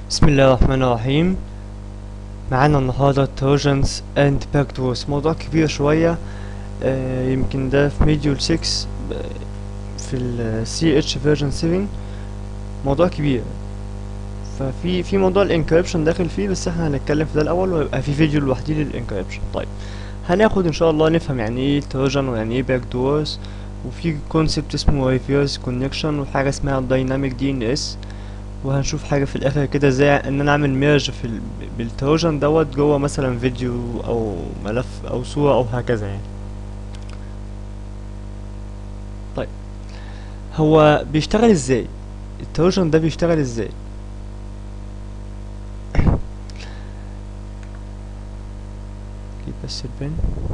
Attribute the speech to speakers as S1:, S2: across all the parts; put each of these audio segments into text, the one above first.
S1: بسم الله الرحمن الرحيم معانا النهاردة تروجنز اند باكدورز موضوع كبير شوية آه يمكن ده في ميديول 6 ب- في ال CH version 7 موضوع كبير ففي في موضوع الانكريبشن داخل فيه بس احنا هنتكلم في ده الاول ويبقى في فيديو لوحدي للانكريبشن طيب هناخد ان شاء الله نفهم يعني ايه تروجن ويعني ايه باك دورز وفي كونسبت اسمه ريفيرس كونكشن وحاجه اسمها دايناميك دي ان اس وهنشوف حاجه في الاخر كده ازاي ان انا اعمل ميرج في ال... بالتروجن دوت جوه مثلا فيديو او ملف او صوره او هكذا يعني طيب هو بيشتغل ازاي التروجن ده بيشتغل ازاي جيب بس البن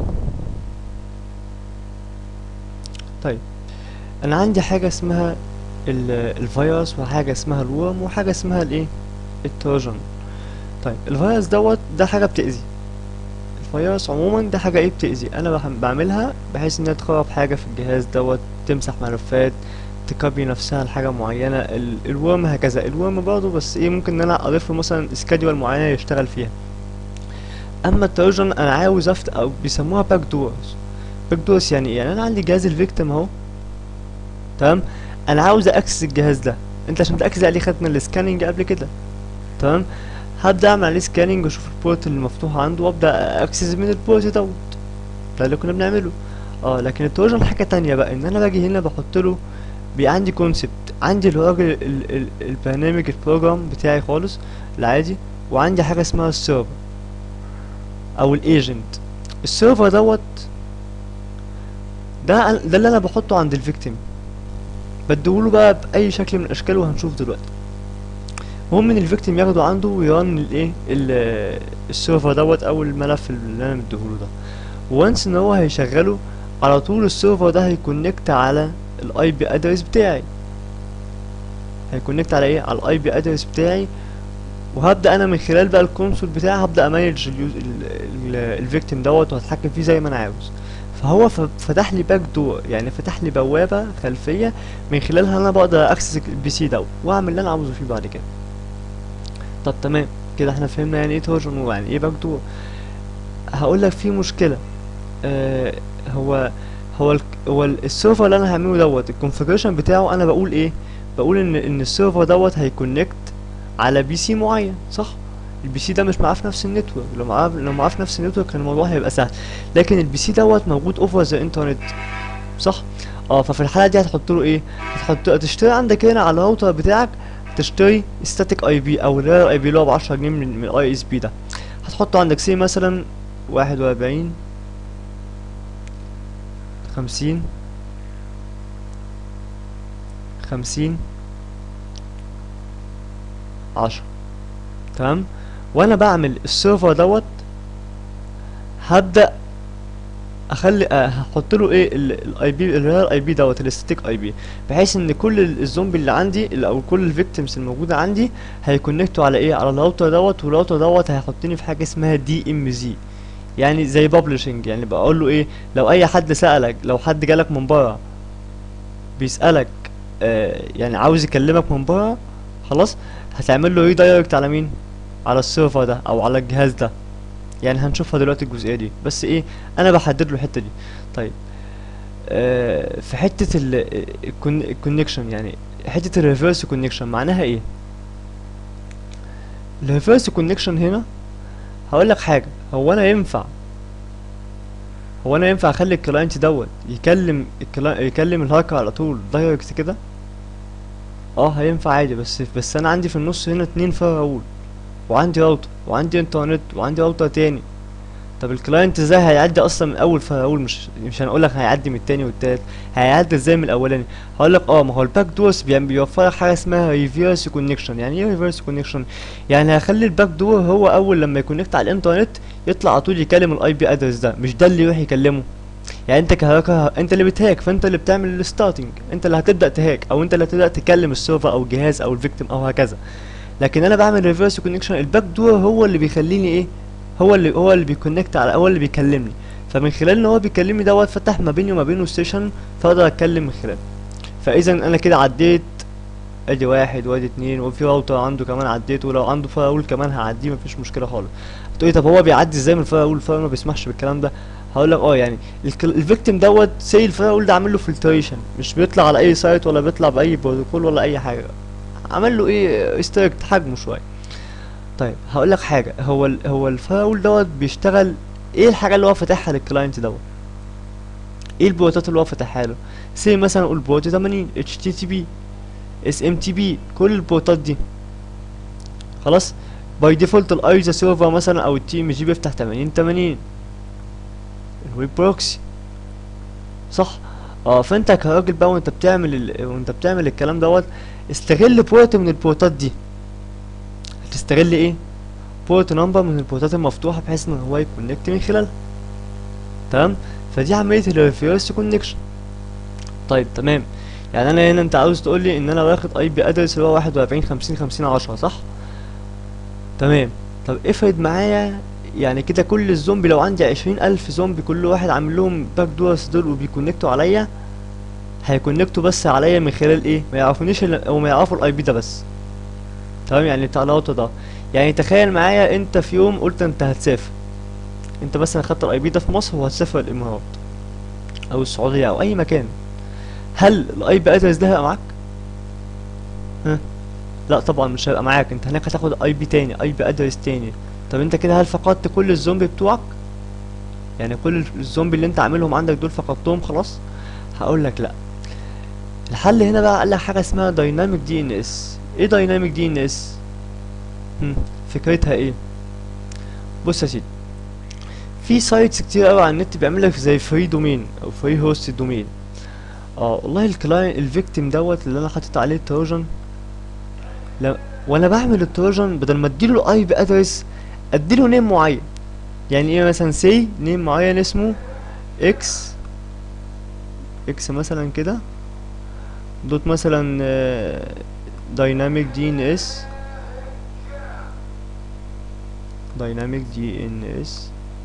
S1: طيب انا عندي حاجه اسمها ال- الفيروس وحاجه اسمها الورم وحاجه اسمها الايه التروجن طيب الفيروس دوت ده حاجه بتأذي الفيروس عموما ده حاجه ايه بتأذي انا بح- بعملها بحيث انها تخرب حاجه في الجهاز دوت تمسح ملفات تكوبي نفسها لحاجه معينه ال- الورم هكذا الورم برضه بس ايه ممكن ان انا اضيف له مثلا سكادول معينه يشتغل فيها اما التروجن انا عاوز افتح او بيسموها باك دورز باك دورز يعني ايه يعني انا عندي جهاز الفيكتيم اهو تمام انا عاوز اكسس الجهاز ده انت عشان تاكسس عليه خدنا السكاننج قبل كده تمام هبدا اعمل عليه سكاننج واشوف البورت اللي مفتوح عنده وابدا اكسس من البورت دوت ده اللي كنا بنعمله اه لكن التروجن حاجه تانية بقى ان انا باجي هنا بحط له بيبقى عندي كونسبت عندي الراجل ال- ال- البرنامج البروجرام بتاعي خالص العادي وعندي حاجه اسمها السيرفر او الايجنت السيرفر دوت ده ده اللي انا بحطه عند الفيكتيم بديهوله بقى باي شكل من الاشكال وهنشوف دلوقتي المهم ان الفيكتيم ياخده عنده ويرن الايه ال- السيرفر دوت او الملف اللي انا مديهوله ده وانس ان هو هيشغله على طول السيرفر ده هيكونكت على الاي بي ادرس بتاعي هيكونكت على ايه على الاي بي ادرس بتاعي وهبدا انا من خلال بقى الكونسول بتاعي هبدا امانج الفيكتيم دوت وهتحكم فيه زي ما انا عاوز فهو ف- فتح لي باك دور يعني فتح لي بوابه خلفيه من خلالها انا بقدر اكسس البي سي دوت واعمل اللي انا عاوزه فيه بعد كده طب تمام كده احنا فهمنا يعني ايه تروجن ويعني ايه باك دور هقول لك في مشكله آه هو هو ال هو ال- السيرفر اللي انا هعمله دوت الكونفيجريشن بتاعه انا بقول ايه بقول ان ان السيرفر دوت هيكونكت على بي سي معين صح البي سي ده مش معاه في نفس النتورك لو معاه لو معاه في نفس النتورك كان الموضوع هيبقى سهل لكن البي سي دوت موجود اوفر ذا انترنت صح اه ففي الحاله دي هتحط له ايه هتحط تشتري عندك هنا على الراوتر بتاعك تشتري ستاتيك اي بي او الرير اي بي اللي هو ب 10 جنيه من من الاي اس بي ده هتحطه عندك سي مثلا واحد وأربعين خمسين خمسين عشرة تمام وانا بعمل السيرفر دوت هبدأ اخلي أه هحط له ايه الاي بي الرير اي بي دوت الستيك اي بي بحيث ان كل ال- الزومبي اللي عندي ال- او كل الفيكتيمز الموجوده عندي هيكونكتوا على ايه على الراوتر دوت والراوتر دوت هيحطني في حاجه اسمها دي ام زي يعني زي بابلشنج يعني بقول له ايه لو اي حد سالك لو حد جالك من بره بيسالك آه يعني عاوز يكلمك من بره خلاص هتعمل له ريدايركت على مين على السيرفر ده او على الجهاز ده يعني هنشوفها دلوقتي الجزئيه دي بس ايه انا بحدد له الحته دي طيب آه في حته الكونكشن يعني حته الريفرس كونكشن معناها ايه الريفرس كونكشن هنا هقول لك حاجه هو انا ينفع هو انا ينفع اخلي الكلاينت دوت يكلم الكلا... يكلم الهاكر على طول دايركت كده اه هينفع عادي بس بس انا عندي في النص هنا اتنين فراول وعندي راوتر وعندي انترنت وعندي راوتر تاني طب الكلاينت ازاي هيعدي اصلا من اول فراول مش مش هنقول لك هيعدي من التاني والتالت هيعدي ازاي من الاولاني هقول لك اه ما هو الباك دورز بيعمل بيوفر لك حاجه اسمها ريفيرس كونكشن يعني ايه ريفيرس كونكشن يعني هيخلي الباك دور هو اول لما يكونكت على الانترنت يطلع على طول يكلم الاي بي ادرس ده مش ده اللي يروح يكلمه يعني انت كهاكر انت اللي بتهاك فانت اللي بتعمل الستارتنج انت اللي هتبدا تهاك او انت اللي هتبدا تكلم السيرفر او الجهاز او الفيكتيم او هكذا لكن انا بعمل ريفرس كونكشن الباك دور هو اللي بيخليني ايه هو اللي هو اللي بيكونكت على هو اللي بيكلمني فمن خلال ان هو بيكلمني دوت فتح ما بيني وما بينه ستيشن فاقدر اتكلم من خلاله فاذا انا كده عديت ادي واحد وادي اتنين وفي راوتر عنده كمان عديته ولو عنده فاول كمان هعديه مفيش مشكله خالص هتقولي طب هو بيعدي ازاي من الفاول الفاول ما بيسمحش بالكلام ده هقول لك اه يعني الفيكتيم دوت سي الفاول ده عامل له فلتريشن مش بيطلع على اي سايت ولا بيطلع باي بروتوكول ولا اي حاجه عمل له ايه استريكت حجمه شويه طيب هقول لك حاجه هو ال هو الفاول دوت بيشتغل ايه الحاجه اللي هو فاتحها للكلاينت دوت ايه البورتات اللي هو فاتحها له سي مثلا قول بورت 80 اتش تي تي بي اس ام تي بي كل البورتات دي خلاص باي ديفولت الايزا سيرفر مثلا او التي ام جي بيفتح 80 80 الويب بروكسي صح اه فانت كراجل بقى وانت بتعمل ال... وانت بتعمل الكلام دوت استغل بورت من البورتات دي هتستغل ايه بورت نمبر من البورتات المفتوحه بحيث ان هو يكونكت من خلالها تمام فدي عمليه الريفيرس كونكشن طيب تمام يعني انا هنا انت عاوز تقول لي ان انا واخد اي بي ادرس اللي هو 41 50 50 10 صح تمام طب افرض معايا يعني كده كل الزومبي لو عندي عشرين ألف زومبي كل واحد عامل لهم باك دورز دول وبيكونكتوا عليا هيكونكتوا بس عليا من خلال ايه ما يعرفونيش إلا- او ما يعرفوا الاي بي ده بس تمام يعني بتاع الراوتر ده يعني تخيل معايا انت في يوم قلت انت هتسافر انت مثلا خدت الاي بي ده في مصر وهتسافر الامارات او السعوديه او اي مكان هل الاي بي ادرس ده هيبقى معاك ها لا طبعا مش هيبقى معاك انت هناك هتاخد اي بي تاني اي بي ادرس تاني طب انت كده هل فقدت كل الزومبي بتوعك يعني كل الزومبي اللي انت عاملهم عندك دول فقدتهم خلاص هقول لك لا الحل هنا بقى قال لك حاجه اسمها دايناميك دي ان اس ايه دايناميك دي ان اس فكرتها ايه بص يا سيدي في سايتس كتير قوي على النت بيعمل لك زي فري دومين او فري هوست دومين اه والله الكلاين الفيكتيم دوت اللي انا حاطط عليه التروجن لا وانا بعمل التروجن بدل ما اديله الاي بي ادرس اديله نيم معين يعني ايه مثلا سي نيم معين اسمه اكس اكس مثلا كده دوت مثلا دايناميك دي ان اس دايناميك دي ان اس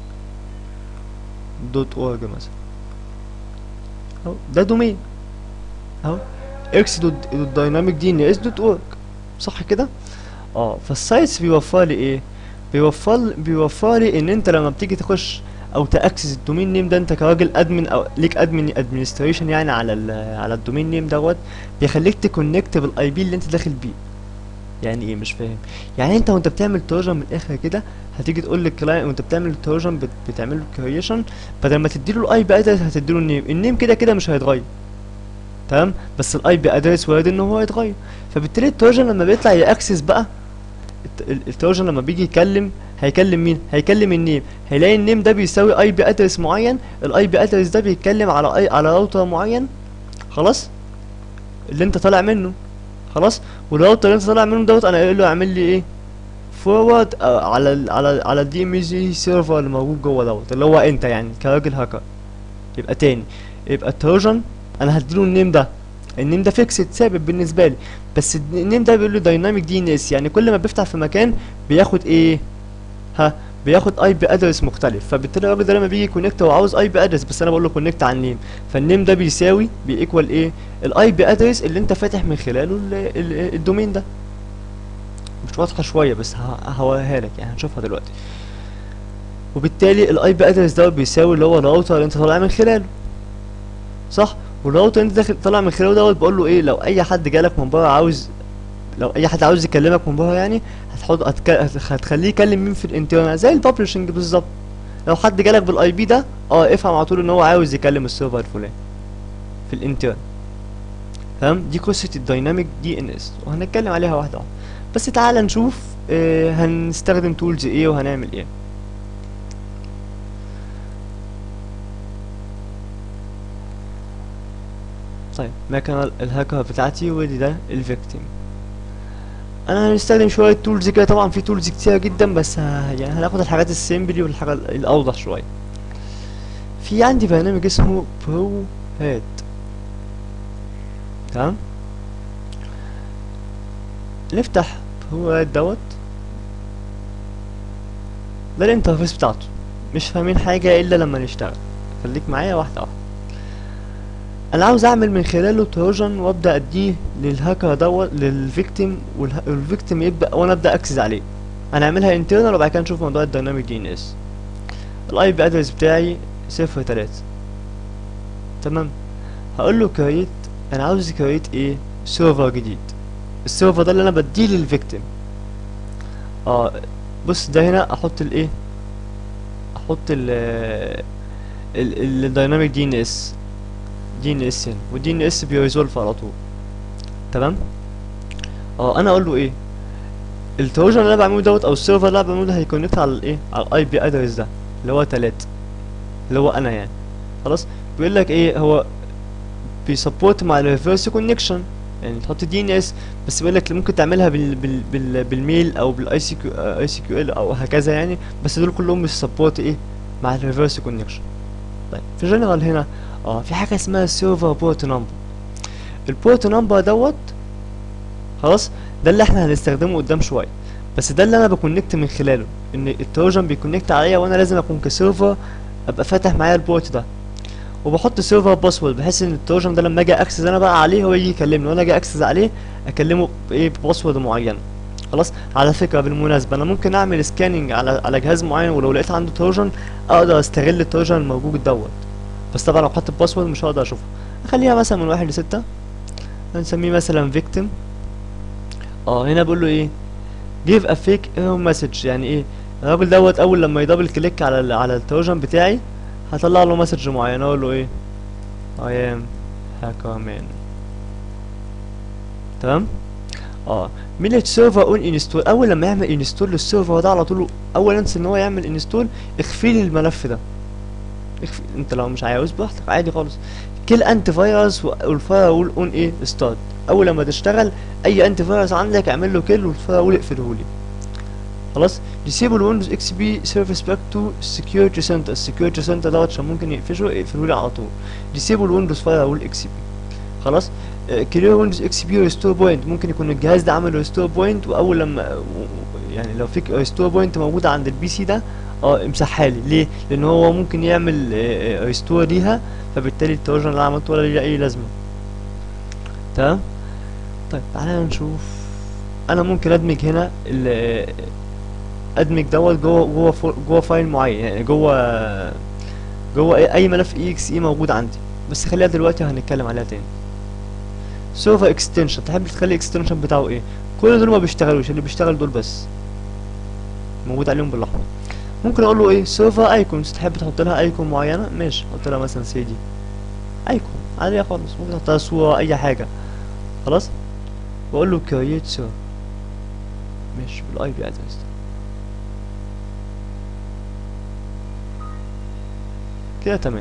S1: دوت اورج مثلا اهو ده دومين اهو اكس دوت دايناميك دي ان اس دوت اورج صح كده اه فالسايتس بيوفر لي ايه بيوفر بيوفر لي ان انت لما بتيجي تخش او تاكسس الدومين نيم ده انت كراجل ادمن او ليك ادمن ادمنستريشن يعني على ال على الدومين نيم دوت بيخليك تكونكت بالاي بي اللي انت داخل بيه يعني ايه مش فاهم يعني انت وانت بتعمل تروجن من الاخر كده هتيجي تقول للكلاينت وانت بتعمل التروجن بت بتعمل له كرييشن بدل ما تديله الاي بي ادرس هتديله النيم النيم كده كده مش هيتغير تمام بس الاي بي ادرس وارد ان هو يتغير فبالتالي التروجن لما بيطلع ياكسس بقى الت- ال- التروجن لما بيجي يكلم هيكلم مين هيكلم النيم هيلاقي النيم ده بيساوي اي بي ادرس معين الاي بي ادرس ده بيتكلم على اي على راوتر معين خلاص اللي انت طالع منه خلاص والراوتر اللي انت طالع منه دوت انا قايل له اعمل لي ايه فورورد على ال على على الدي ام جي سيرفر اللي موجود جوه دوت اللي هو انت يعني كراجل هاكر يبقى تاني يبقى التروجن انا هديله النيم ده النيم ده فيكسد ثابت بالنسبه لي بس الد- النيم ده بيقول له دايناميك دي ان اس يعني كل ما بيفتح في مكان بياخد ايه ها بياخد اي بي ادرس مختلف فبالتالي الراجل ده لما بيجي كونكت هو عاوز اي بي ادرس بس انا بقول له كونكت على النيم فالنيم ده بيساوي بيكوال ايه الاي بي ادرس اللي انت فاتح من خلاله ال- ال- الدومين ده مش واضحه شويه بس ه- هوريها لك يعني هنشوفها دلوقتي وبالتالي الاي بي ادرس ده بيساوي اللي هو الراوتر اللي انت طالع من خلاله صح والراوتر اللي انت داخل طالع من خلاله دوت بقول له ايه لو اي حد جالك من بره عاوز لو اي حد عاوز يكلمك من بره يعني هتحط هتك... هت- هتخليه يكلم مين في الانترنت زي الببلشنج بالظبط لو حد جالك بالاي بي ده اه افهم على طول ان هو عاوز يكلم السيرفر الفلاني في الانترنت تمام دي قصه الدايناميك دي ان اس وهنتكلم عليها واحده واحده بس تعال نشوف اه هنستخدم تولز ايه وهنعمل ايه طيب مكان الهاكر بتاعتي ودي ده الفيكتيم انا هنستخدم شويه تولز كده طبعا في تولز كتيره جدا بس ه... يعني هناخد الحاجات السيمبلي والحاجه ال- الاوضح شويه في عندي برنامج اسمه برو هاد تمام نفتح برو هاد دوت ده الانترفيس بتاعته مش فاهمين حاجه الا لما نشتغل خليك معايا واحده واحده انا عاوز اعمل من خلاله تروجن وابدا اديه للهاكر دوت للفيكتيم والفيكتيم يبدا وانا ابدا اكسس عليه هنعملها انترنال وبعد كده نشوف موضوع الديناميك دي ان اس الاي بي ادرس بتاعي صفر تلاتة تمام هقول له كريت انا عاوز كريت ايه سيرفر جديد السيرفر ده اللي انا بديه للفيكتيم اه بص ده هنا احط الايه احط ال ال الديناميك دي ان اس دي ان اس هنا والدي ان اس بيريزولف على طول تمام اه انا اقول له ايه التروجن اللي انا بعمله دوت او السيرفر اللي انا بعمله ده هيكونكت على الايه على الاي بي ادرس ده اللي هو تلاتة اللي هو انا يعني خلاص بيقول لك ايه هو بيسبورت مع الريفرس كونكشن يعني تحط دي ان اس بس بيقول لك ممكن تعملها بال بال بال بالميل او بالاي سي كيو اي سي كيو ال او هكذا يعني بس دول كلهم بيسبورت ايه مع الريفرس كونكشن طيب في جنرال هنا اه في حاجه اسمها سيرفر بورت نمبر البورت نمبر دوت خلاص ده اللي احنا هنستخدمه قدام شويه بس ده اللي انا بكونكت من خلاله ان التروجن بيكونكت عليا وانا لازم اكون كسيرفر ابقى فاتح معايا البورت ده وبحط سيرفر باسورد بحيث ان التروجن ده لما اجي اكسس انا بقى عليه هو يجي يكلمني وانا اجي اكسس عليه اكلمه بايه بباسورد معينه خلاص على فكره بالمناسبه انا ممكن اعمل سكاننج على على جهاز معين ولو لقيت عنده تروجن اقدر استغل التروجن الموجود دوت بس طبعا لو حطيت باسورد مش هقدر اشوفها اخليها مثلا من واحد لستة هنسميه مثلا فيكتيم اه هنا بقول له ايه give a fake error message يعني ايه الراجل دوت اول لما يدبل كليك على ال على التروجن بتاعي هطلع له مسج معين اقول له ايه I am hacker man تمام اه ميلت سيرفر اون انستول اول لما يعمل انستول للسيرفر ده على طول اول انس ان هو يعمل انستول اخفي لي الملف ده اخفي انت لو مش عاوز براحتك عادي خالص كل انتي فيروس والفاير وول اون ايه ستارت اول لما تشتغل اي انتي فيروس عندك اعمل له كل والفاير وول اقفله لي خلاص disable windows xp service back to security center السكيورتي سنتر دوت عشان ممكن يقفشه يقفله لي على طول disable windows firewall xp خلاص كلير ويندوز اكس بي ريستور بوينت ممكن يكون الجهاز ده عامل ريستور بوينت واول لما يعني لو في ريستور بوينت موجوده عند البي سي ده اه امسحها لي ليه لان هو ممكن يعمل ريستور ليها فبالتالي التروجن اللي عملته ولا ليه اي لازمه تمام طيب تعالى نشوف انا ممكن ادمج هنا ال ادمج دوت جوه جوه جوه فايل معين يعني جوه جوه اي ملف اي اكس اي موجود عندي بس خليها دلوقتي هنتكلم عليها تاني سيرفر اكستنشن تحب تخلي الاكستنشن بتاعه ايه كل دول ما بيشتغلوش اللي بيشتغل دول بس موجود عليهم بالاحمر ممكن اقول له ايه سيرفر ايكونز تحب تحط لها ايكون معينه ماشي حط لها مثلا سي دي ايكون عاديه خالص ممكن تحط لها صوره اي حاجه خلاص واقول له كرييت سيرفر ماشي بالاي بي ادرس كده تمام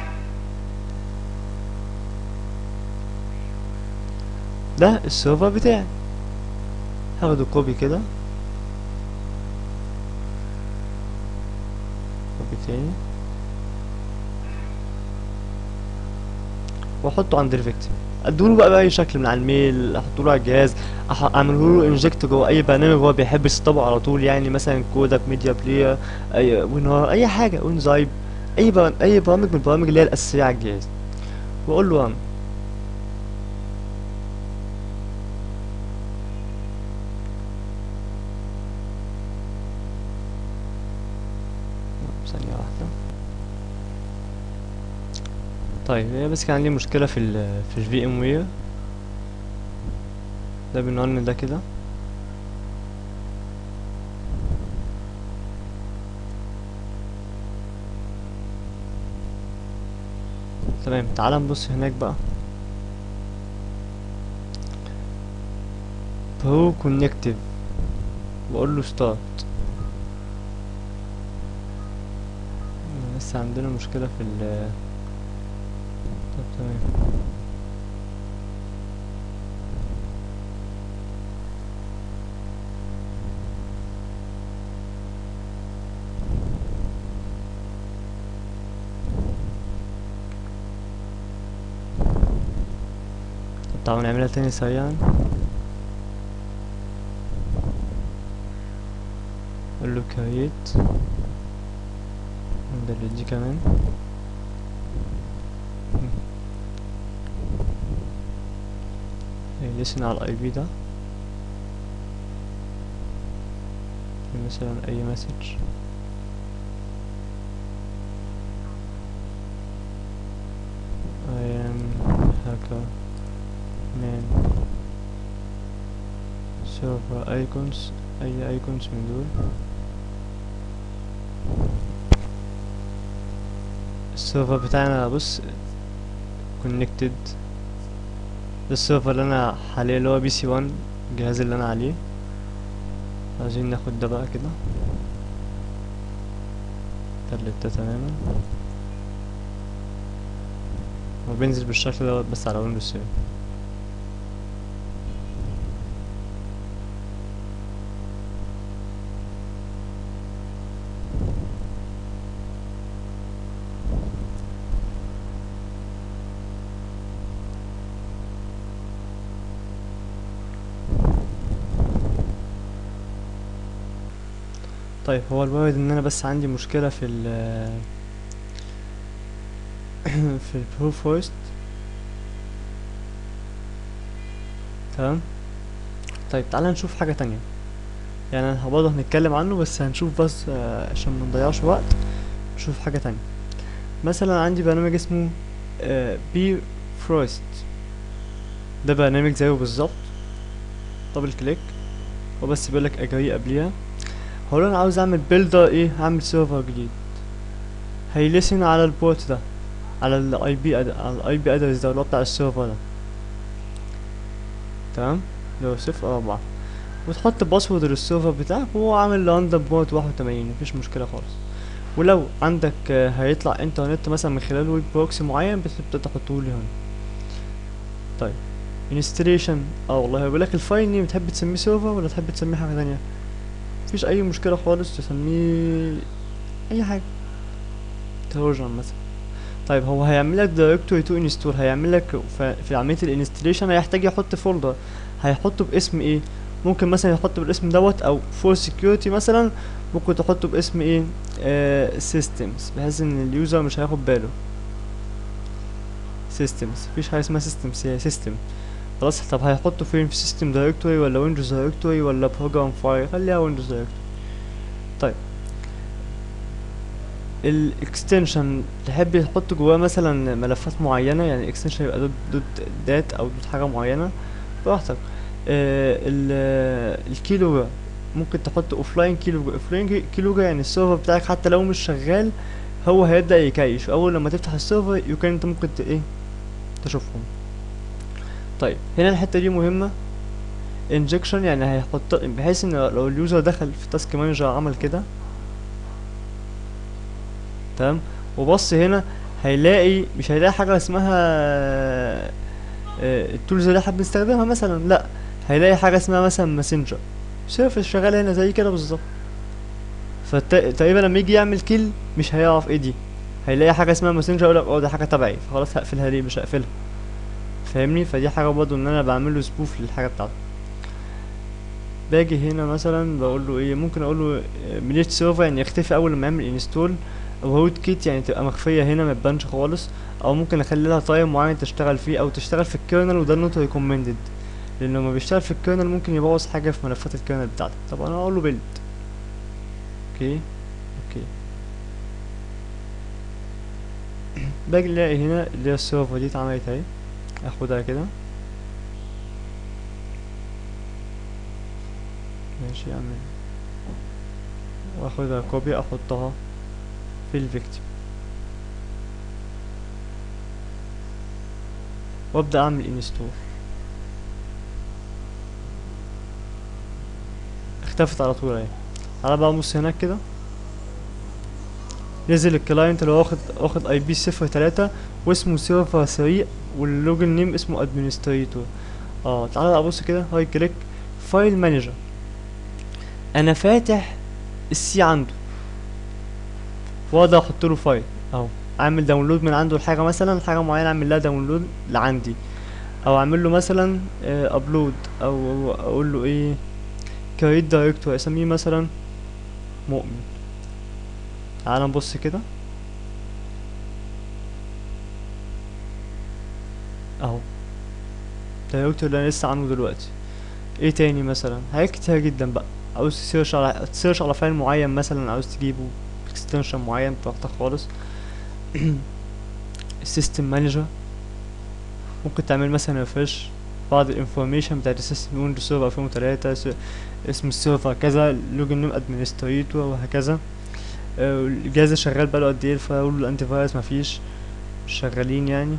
S1: ده السيرفر بتاعي هاخد الكوبي كده كوبي تاني واحطه عند الفيكتيم ادوله بقى باي شكل من على الميل احطه له على الجهاز اعمله له انجكت جوه اي برنامج هو بيحب يسطبه على طول يعني مثلا كودك ميديا بلاير اي وينهار اي حاجه وينزايب اي برامج اي برامج من البرامج اللي هي الاساسيه على الجهاز واقول له ثانية واحدة طيب هي بس كان عندي مشكلة في ال في الفي ام وير ده بنقول ده كده تمام تعال نبص هناك بقى برو كونكتيف واقول له ستارت لسه عندنا مشكلة في ال طب تمام طب تعالوا نعملها تاني سريعا اقول له كريت ندلت دي كمان هيلسن على الاي بي ده مثلا اي مسج I am hacker man server icons اي icons من دول السيرفر بتاعنا بص connected ده السيرفر اللي انا حاليا اللي هو بي سي 1 الجهاز اللي انا عليه عايزين ناخد ده بقى كده تلت ده تماما هو بينزل بالشكل دوت بس على ويندوز 7 طيب هو الوارد ان انا بس عندي مشكلة في ال في البرو فورست تمام طيب تعالى نشوف حاجة تانية يعني انا برضه هنتكلم عنه بس هنشوف بس آه، عشان ما نضيعش وقت نشوف حاجة تانية مثلا عندي برنامج اسمه بي فروست ده برنامج زيه بالظبط دبل كليك وبس بيقولك اجري قبليها هقول انا عاوز اعمل بيلدر ايه هعمل سيرفر جديد هيلسن على البورت ده على الاي بي على الاي بي ادرس ده اللي هو بتاع السيرفر ده تمام اللي هو صفر اربعة وتحط باسورد للسيرفر بتاعك وهو عامل لندن بورت واحد وتمانين مفيش مشكلة خالص ولو عندك آه، هيطلع انترنت مثلا من خلال ويب بروكسي معين بتبدأ تحطه لي هنا طيب انستليشن اه والله بيقول لك الفايل نيم تحب تسميه سيرفر ولا تحب تسميه حاجة تانية مفيش اي مشكلة خالص تسميه اي حاجة تروجن مثلا طيب هو هيعمل لك دايركتوري تو انستول هيعمل لك ف- في عملية الانستليشن هيحتاج يحط فولدر هيحطه باسم ايه ممكن مثلا يحطه بالاسم دوت او فور سكيورتي مثلا ممكن تحطه باسم ايه آه systems بحيث ان اليوزر مش هياخد باله systems مفيش حاجة اسمها systems هي system خلاص طب هيحطه فين في سيستم دايركتوري ولا ويندوز دايركتوري ولا بروجرام فايل خليها ويندوز دايركتوري طيب الاكستنشن تحب يحط جواه مثلا ملفات معينه يعني الاكستنشن يبقى دوت دوت دات او دوت حاجه معينه براحتك آه ال- الكيلو ممكن تحط اوفلاين كيلو اوفلاين كيلو يعني السيرفر بتاعك حتى لو مش شغال هو هيبدا يكيش اول لما تفتح السيرفر يمكن انت ممكن ت- ايه تشوفهم طيب هنا الحته دي مهمه انجكشن يعني هيحط بحيث ان لو اليوزر دخل في تاسك مانجر عمل كده تمام وبص هنا هيلاقي مش هيلاقي حاجه اسمها آه، التولز اللي احنا بنستخدمها مثلا لا هيلاقي حاجه اسمها مثلا ماسنجر سيرفيس شغال هنا زي كده بالظبط فتقريبا لما يجي يعمل كيل مش هيعرف ايه دي هيلاقي حاجه اسمها ماسنجر يقول لك اه ده حاجه تبعي فخلاص هقفلها ليه مش هقفلها فاهمني فدي حاجه برضه ان انا بعمل له سبوف للحاجه بتاعته باجي هنا مثلا بقول له ايه ممكن اقول له ميليت سيرفر يعني يختفي اول ما يعمل انستول او روت كيت يعني تبقى مخفيه هنا ما تبانش خالص او ممكن اخلي لها تايم معين تشتغل فيه او تشتغل في الكيرنل وده نوت ريكومندد لانه لما بيشتغل في الكيرنل ممكن يبوظ حاجه في ملفات الكيرنل بتاعتك طب انا اقول له بيلد اوكي اوكي باجي الاقي هنا اللي هي السيرفر دي اتعملت اهي اخدها كده ماشي اعمل واخدها كوبي احطها في الفيكتيم وابدا اعمل انستول اختفت على طول اهي تعالى بقى بص هناك كده نزل الكلاينت اللي هو واخد واخد اي بي صفر تلاتة واسمه سيرفر سريع واللوجن نيم اسمه ادمنستريتور اه تعالى بقى بص كده هاي كليك فايل مانجر انا فاتح السي عنده واقدر احط له فايل اهو اعمل داونلود من عنده الحاجه مثلا حاجه معينه اعمل لها داونلود لعندي او اعمل له مثلا ابلود او اقول له ايه كريت دايركتور اسميه مثلا مؤمن تعال نبص كده اهو الدايركتوري اللي انا لسه عامله دلوقتي ايه تاني مثلا حاجات كتيرة جدا بقى عاوز تسيرش على تسيرش على فايل معين مثلا عاوز تجيبه اكستنشن معين براحتك خالص السيستم مانجر ممكن تعمل مثلا ريفرش بعض الانفورميشن بتاعت السيستم ويندوز سيرفر 2003 اسم السيرفر كذا لوجن نيم ادمنستريتور وهكذا آه، الجهاز شغال بقاله قد ايه الفايرول الانتي فايروس مفيش مش شغالين يعني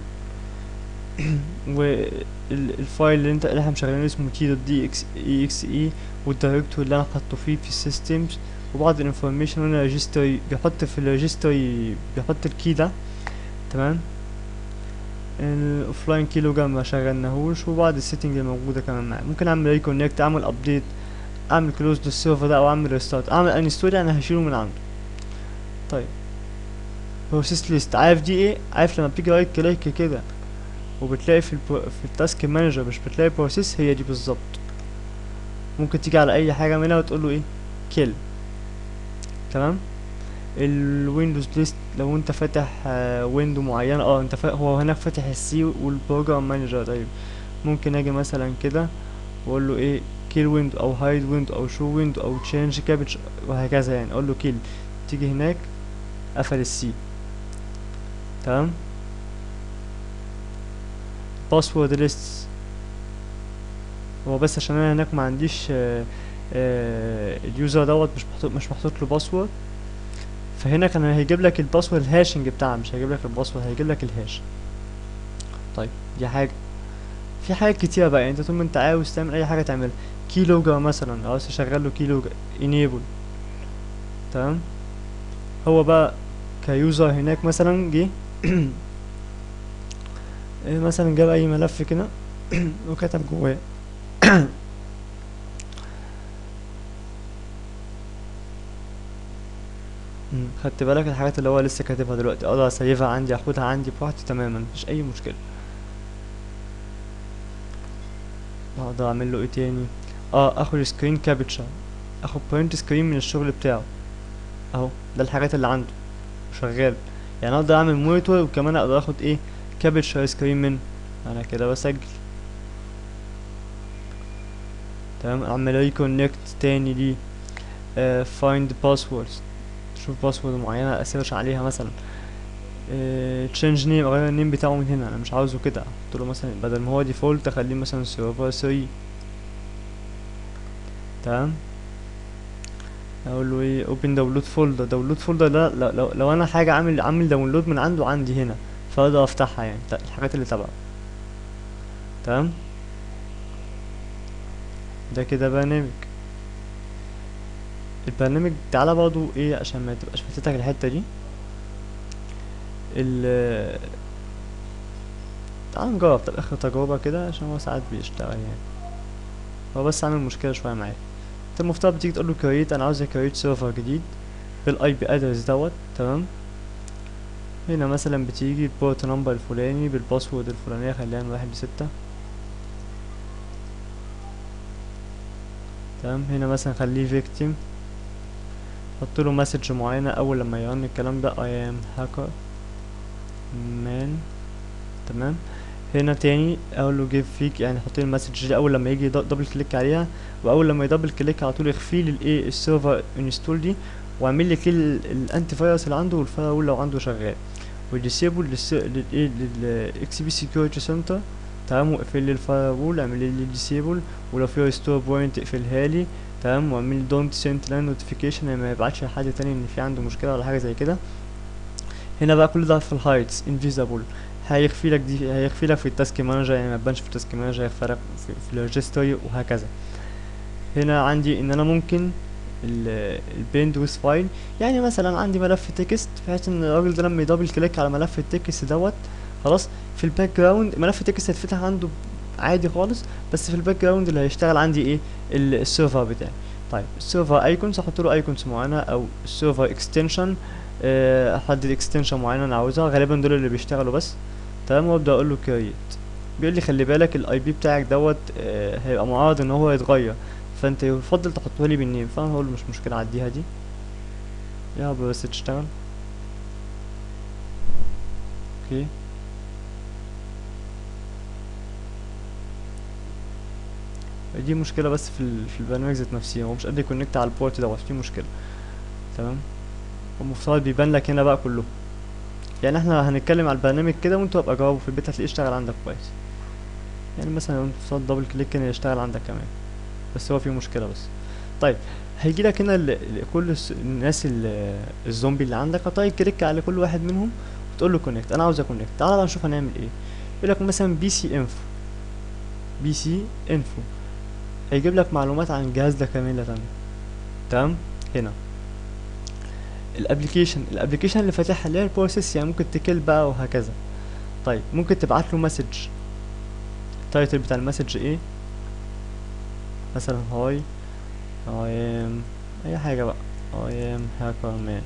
S1: والفايل اللي انت اللي احنا مشغلينه اسمه تي دوت دي اكس اي اكس اي والدايركتوري اللي انا حاطه فيه في السيستمز وبعض الانفورميشن هنا ريجستري بيحط في الريجستري بيحط الكي ده تمام الاوفلاين كيلو جام ما شغلناهوش وبعض السيتنج الموجوده كمان معاه ممكن اعمل ريكونكت اعمل ابديت اعمل كلوز للسيرفر ده او اعمل ريستارت اعمل انستول انا هشيله من عنده طيب بروسيس ليست عارف دي ايه عارف لما بتيجي رايت كليك كده وبتلاقي في البرو... في التاسك مانجر مش بتلاقي بروسيس هي دي بالظبط ممكن تيجي على اي حاجه منها وتقول له ايه كيل تمام الويندوز ليست لو انت فاتح ويندو معينه اه انت فا... هو هناك فاتح السي والبروجرام مانجر طيب ممكن اجي مثلا كده واقول له ايه كيل ويندو او هايد ويندو او شو ويندو او تشينج كابج وهكذا يعني اقول له كيل تيجي هناك قفل السي تمام باسورد ليست هو بس عشان انا هناك ما عنديش آه آه اليوزر دوت مش محطوط مش محطوط له باسورد فهنا كان هيجيب لك الباسورد الهاشنج بتاعها مش هيجيب لك الباسورد هيجيب لك الهاش طيب دي حاجه في حاجات كتيرة بقى يعني انت طول ما انت عاوز تعمل اي حاجة تعملها كي لوجر مثلا عاوز تشغل له كي لوجر انيبل تمام هو بقى كيوزر هناك مثلا جه إيه مثلا جاب اي ملف كده وكتب جواه مم، خدت بالك الحاجات اللي هو لسه كاتبها دلوقتي اقدر اسيفها عندي اخدها عندي براحتي تماما مفيش اي مشكله اقدر اعمل له ايه تاني اه اخد سكرين كابتشر اخد برنت سكرين من الشغل بتاعه اهو ده الحاجات اللي عنده شغال يعني اقدر اعمل مونيتور وكمان اقدر اخد ايه كابتشر سكرين منه انا كده بسجل تمام اعمل ريكونكت تاني دي فايند باسوردز شوف باسورد معينة اسيرش عليها مثلا تشينج نيم اغير النيم بتاعه من هنا انا مش عاوزه كده قلت له مثلا بدل ما هو ديفولت اخليه مثلا سيرفر 3 تمام اقول له ايه اوبن داونلود فولدر داونلود فولدر ده لو, لو, لو انا حاجه عامل عامل داونلود من عنده عندي هنا فاقدر افتحها يعني تا- الحاجات اللي تبعه تمام ده كده برنامج البرنامج تعالى برضو ايه عشان ما تبقاش فاتتك الحته دي ال تعال نجرب طب اخر تجربة كده عشان هو ساعات بيشتغل يعني هو بس عامل مشكلة شوية معايا انت المفترض بتيجي تقول له كريت انا عاوز كريت سيرفر جديد بالاي بي ادرس دوت تمام هنا مثلا بتيجي البورت نمبر الفلاني بالباسورد الفلانية خليها من واحد لستة تمام هنا مثلا خليه فيكتيم حط له مسج معينة اول لما يرن الكلام ده I am hacker man تمام هنا تاني اقول له جيف فيك يعني حط لي المسج دي اول لما يجي دبل كليك عليها واول لما يدبل كليك على طول يخفي لي الايه السيرفر انستول دي واعمل لي كل الانتي فايروس اللي عنده والفايرول لو عنده شغال وديسيبل للايه للاكس بي سكيورتي سنتر تمام واقفل لي الفايرول اعمل لي ديسيبل ولو في ريستور بوينت اقفلها لي تمام واعمل لي دونت سنت لان نوتيفيكيشن يعني ما يبعتش لحد تاني ان في عنده مشكله ولا حاجه زي كده هنا بقى كل ده في الهايتس انفيزابل هيخفي لك دي هيخفي لك في التاسك مانجر يعني ما تبانش في التاسك مانجر هيخفي لك في, في الريجستري وهكذا هنا عندي ان انا ممكن البيند ويز فايل يعني مثلا عندي ملف تكست بحيث ان الراجل ده لما يدبل كليك على ملف التكست دوت خلاص في الباك جراوند ملف التكست هيتفتح عنده عادي خالص بس في الباك جراوند اللي هيشتغل عندي ايه ال- السيرفر بتاعي طيب السيرفر ايكونز احط له ايكونز معينه او السيرفر اكستنشن احدد اكستنشن معينه انا عاوزها غالبا دول اللي بيشتغلوا بس تمام وابدا اقول له كريت بيقول لي خلي بالك الاي بي بتاعك دوت آه، هيبقى معرض ان هو يتغير فانت يفضل تحطه لي بالنيم فانا هقول له مش مشكله عديها دي يا رب بس تشتغل اوكي دي مشكله بس في ال... في البرنامج ذات نفسه هو مش قادر يكونكت على البورت دوت في مشكله تمام المفترض بيبان لك هنا بقى كله يعني احنا هنتكلم على البرنامج كده وانت ابقى جاوبه في البيت هتلاقيه اشتغل عندك كويس يعني مثلا لو انت فصلت دبل كليك كان يشتغل عندك كمان بس هو في مشكله بس طيب هيجي لك هنا ال- ال- كل الس- الناس ال- الزومبي اللي عندك هتقعد كليك على كل واحد منهم وتقول له كونكت انا عاوز اكونكت تعالى بقى نشوف هنعمل ايه يقول لك مثلا بي سي انفو بي سي انفو هيجيب لك معلومات عن الجهاز ده كاملة تمام هنا الابلكيشن الابلكيشن اللي فاتحها اللي هي البروسيس يعني ممكن تكل بقى وهكذا طيب ممكن تبعت له مسج التايتل بتاع المسج ايه مثلا هاي I am اي حاجة بقى I am hacker man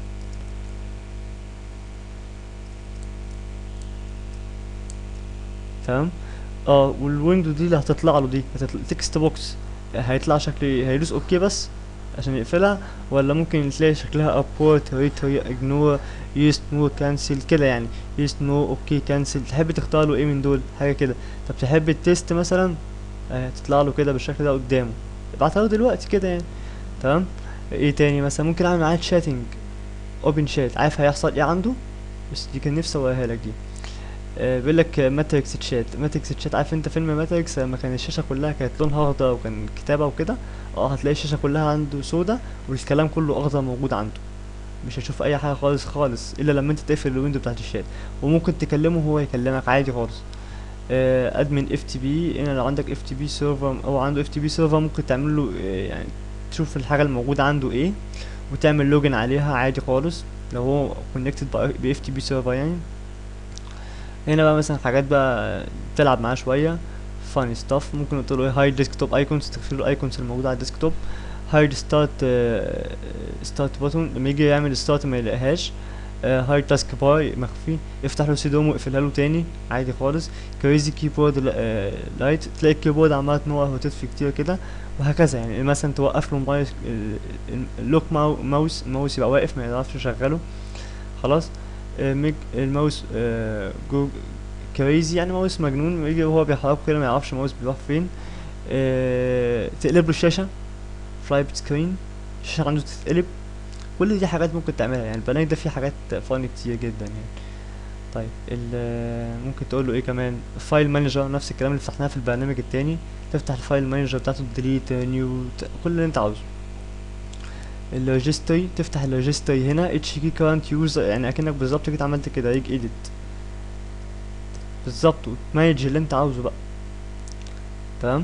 S1: تمام اه والويندو دي اللي هتطلع له دي هتطلع تكست بوكس هيطلع شكل ايه هيدوس اوكي بس عشان يقفلها ولا ممكن تلاقي شكلها ابورت ريت اجنور يس نو كانسل كده يعني يس نو اوكي كانسل تحب تختار له ايه من دول حاجه كده طب تحب التيست مثلا آه تطلع له كده بالشكل ده قدامه ابعتها له دلوقتي كده يعني تمام ايه تاني مثلا ممكن اعمل معاه تشاتنج اوبن شات عارف هيحصل ايه عنده بس دي كان نفسي اوريها لك دي آه بيقول لك ماتريكس تشات ماتريكس تشات عارف انت فيلم ماتريكس لما كان الشاشه كلها كانت لونها اخضر وكان كتابه وكده اه هتلاقي الشاشه كلها عنده سودا والكلام كله اخضر موجود عنده مش هتشوف اي حاجه خالص خالص الا لما انت تقفل الويندو بتاعت الشات وممكن تكلمه وهو يكلمك عادي خالص ادمن اف تي بي هنا لو عندك اف تي بي سيرفر او عنده اف تي بي سيرفر ممكن تعمل له آه، يعني تشوف الحاجه الموجوده عنده ايه وتعمل لوجن عليها عادي خالص لو هو كونكتد باف تي بي سيرفر يعني هنا بقى مثلا حاجات بقى تلعب معاه شويه فاني ستاف ممكن تقول له ايه هايد ديسكتوب ايكونز تقفل له الايكونز الموجوده على الديسكتوب هايد ستارت ستارت بوتون لما يجي يعمل ستارت ما يلاقيهاش هايد تاسك باي مخفي افتح له سيدوم واقفلها له تاني عادي خالص كريزي كيبورد لايت تلاقي الكيبورد عمال تنور وتطفي كتير كده وهكذا يعني مثلا توقف له ماوس اللوك ماو ماوس الماوس يبقى واقف ما يعرفش يشغله خلاص آه، ميج الماوس آه، جو كريزي يعني ماوس مجنون يجي وهو بيحركه كده ما يعرفش الماوس بيروح فين آه، تقلب له الشاشة فلايب سكرين الشاشة عنده تتقلب كل دي حاجات ممكن تعملها يعني البرنامج ده فيه حاجات فاني كتير جدا يعني طيب ال- ممكن تقول له ايه كمان فايل مانجر نفس الكلام اللي فتحناه في البرنامج التاني تفتح الفايل مانجر بتاعته ديليت نيو كل اللي انت عاوزه اللوجيستري تفتح اللوجيستري هنا اتش كي كارنت يوزر يعني اكنك بالظبط جيت عملت كده يجي ايديت بالظبط وتمانج اللي انت عاوزه بقى تمام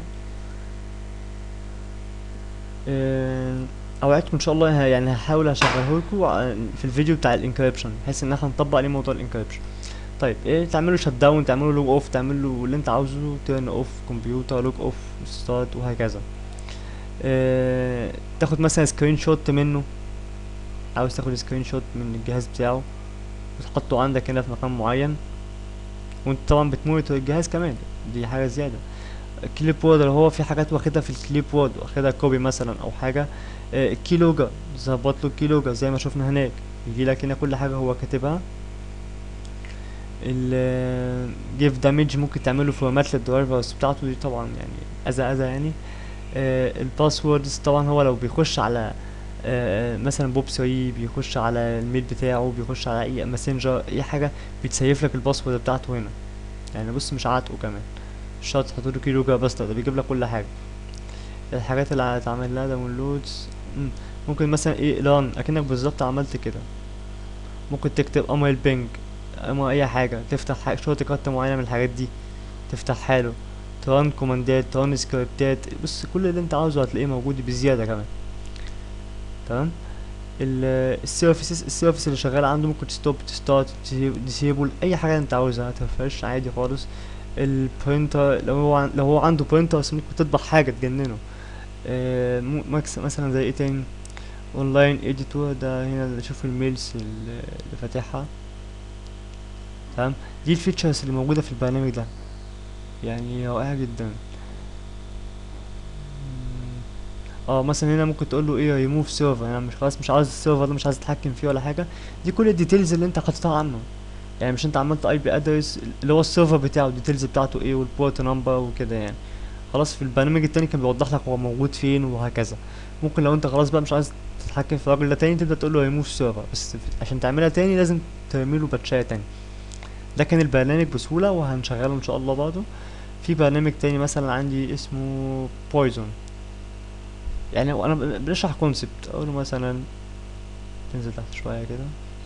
S1: آه، اوعدكم ان شاء الله ه- يعني هحاول اشغله لكم في الفيديو بتاع الانكريبشن بحيث ان احنا نطبق عليه موضوع الانكريبشن طيب ايه تعملوا شت داون تعملوا لوج اوف تعملوا اللي انت عاوزه تيرن اوف كمبيوتر لوج اوف ستارت وهكذا اه تاخد مثلا سكرين شوت منه عاوز تاخد سكرين شوت من الجهاز بتاعه وتحطه عندك هنا في مكان معين وانت طبعا بتمونيتور الجهاز كمان دي حاجه زياده الكليب بورد لو هو في حاجات واخدها في الكليب بورد واخدها كوبي مثلا او حاجه آه، الكيلوجا ظبط له الكيلوجا زي ما شفنا هناك يجي لك هنا كل حاجه هو كاتبها ال جيف دامج ممكن تعمله فورمات للدرايفرز بتاعته دي طبعا يعني اذى اذى يعني الباسوردز طبعا هو لو بيخش على آه، مثلا بوب 3 بيخش على الميل بتاعه بيخش على اي ماسنجر اي حاجه بيتسيف لك الباسورد بتاعته هنا يعني بص مش عاتقه كمان مش شرط تحط له كيلوجا بس لا ده بيجيب لك كل حاجه الحاجات اللي هتعمل لها داونلودز ممكن مثلا ايه ران اكنك بالظبط عملت كده ممكن تكتب امر البنج اما اي حاجه تفتح حاجة شورت كات معينه من الحاجات دي تفتح حاله تران كوماندات تران سكريبتات بص كل اللي انت عاوزه هتلاقيه موجود بزياده كمان تمام السيرفيسز السيرفيس اللي شغال عنده ممكن ستوب تستارت ديسيبل اي حاجه انت عاوزها تفرش عادي خالص البرينتر لو هو عن- لو هو عنده برينتر بس ممكن تطبع حاجه تجننه آه، مو- ماكس مثلا زي ايه تاني اونلاين اديتور ده هنا اللي شوف الميلز اللي اللي فاتحها تمام دي الفيتشرز اللي موجوده في البرنامج ده يعني رائعه جدا مم. اه مثلا هنا ممكن تقول له ايه ريموف سيرفر يعني مش خلاص مش عاوز السيرفر ده مش عايز تتحكم فيه ولا حاجه دي كل الديتيلز اللي انت حاططها عنه يعني مش انت عملت اي بي ادرس اللي هو السيرفر بتاعه الديتيلز بتاعته ايه والبورت نمبر وكده يعني خلاص في البرنامج التاني كان بيوضح لك هو موجود فين وهكذا ممكن لو انت خلاص بقى مش عايز تتحكم في الراجل ده تاني تبدا تقول له ريموف سيرفر بس عشان تعملها تاني لازم ترمي له باتشايه تاني ده كان البرنامج بسهوله وهنشغله ان شاء الله برضه في برنامج تاني مثلا عندي اسمه بويزون يعني انا بنشرح كونسبت اقول له مثلا تنزل تحت شويه كده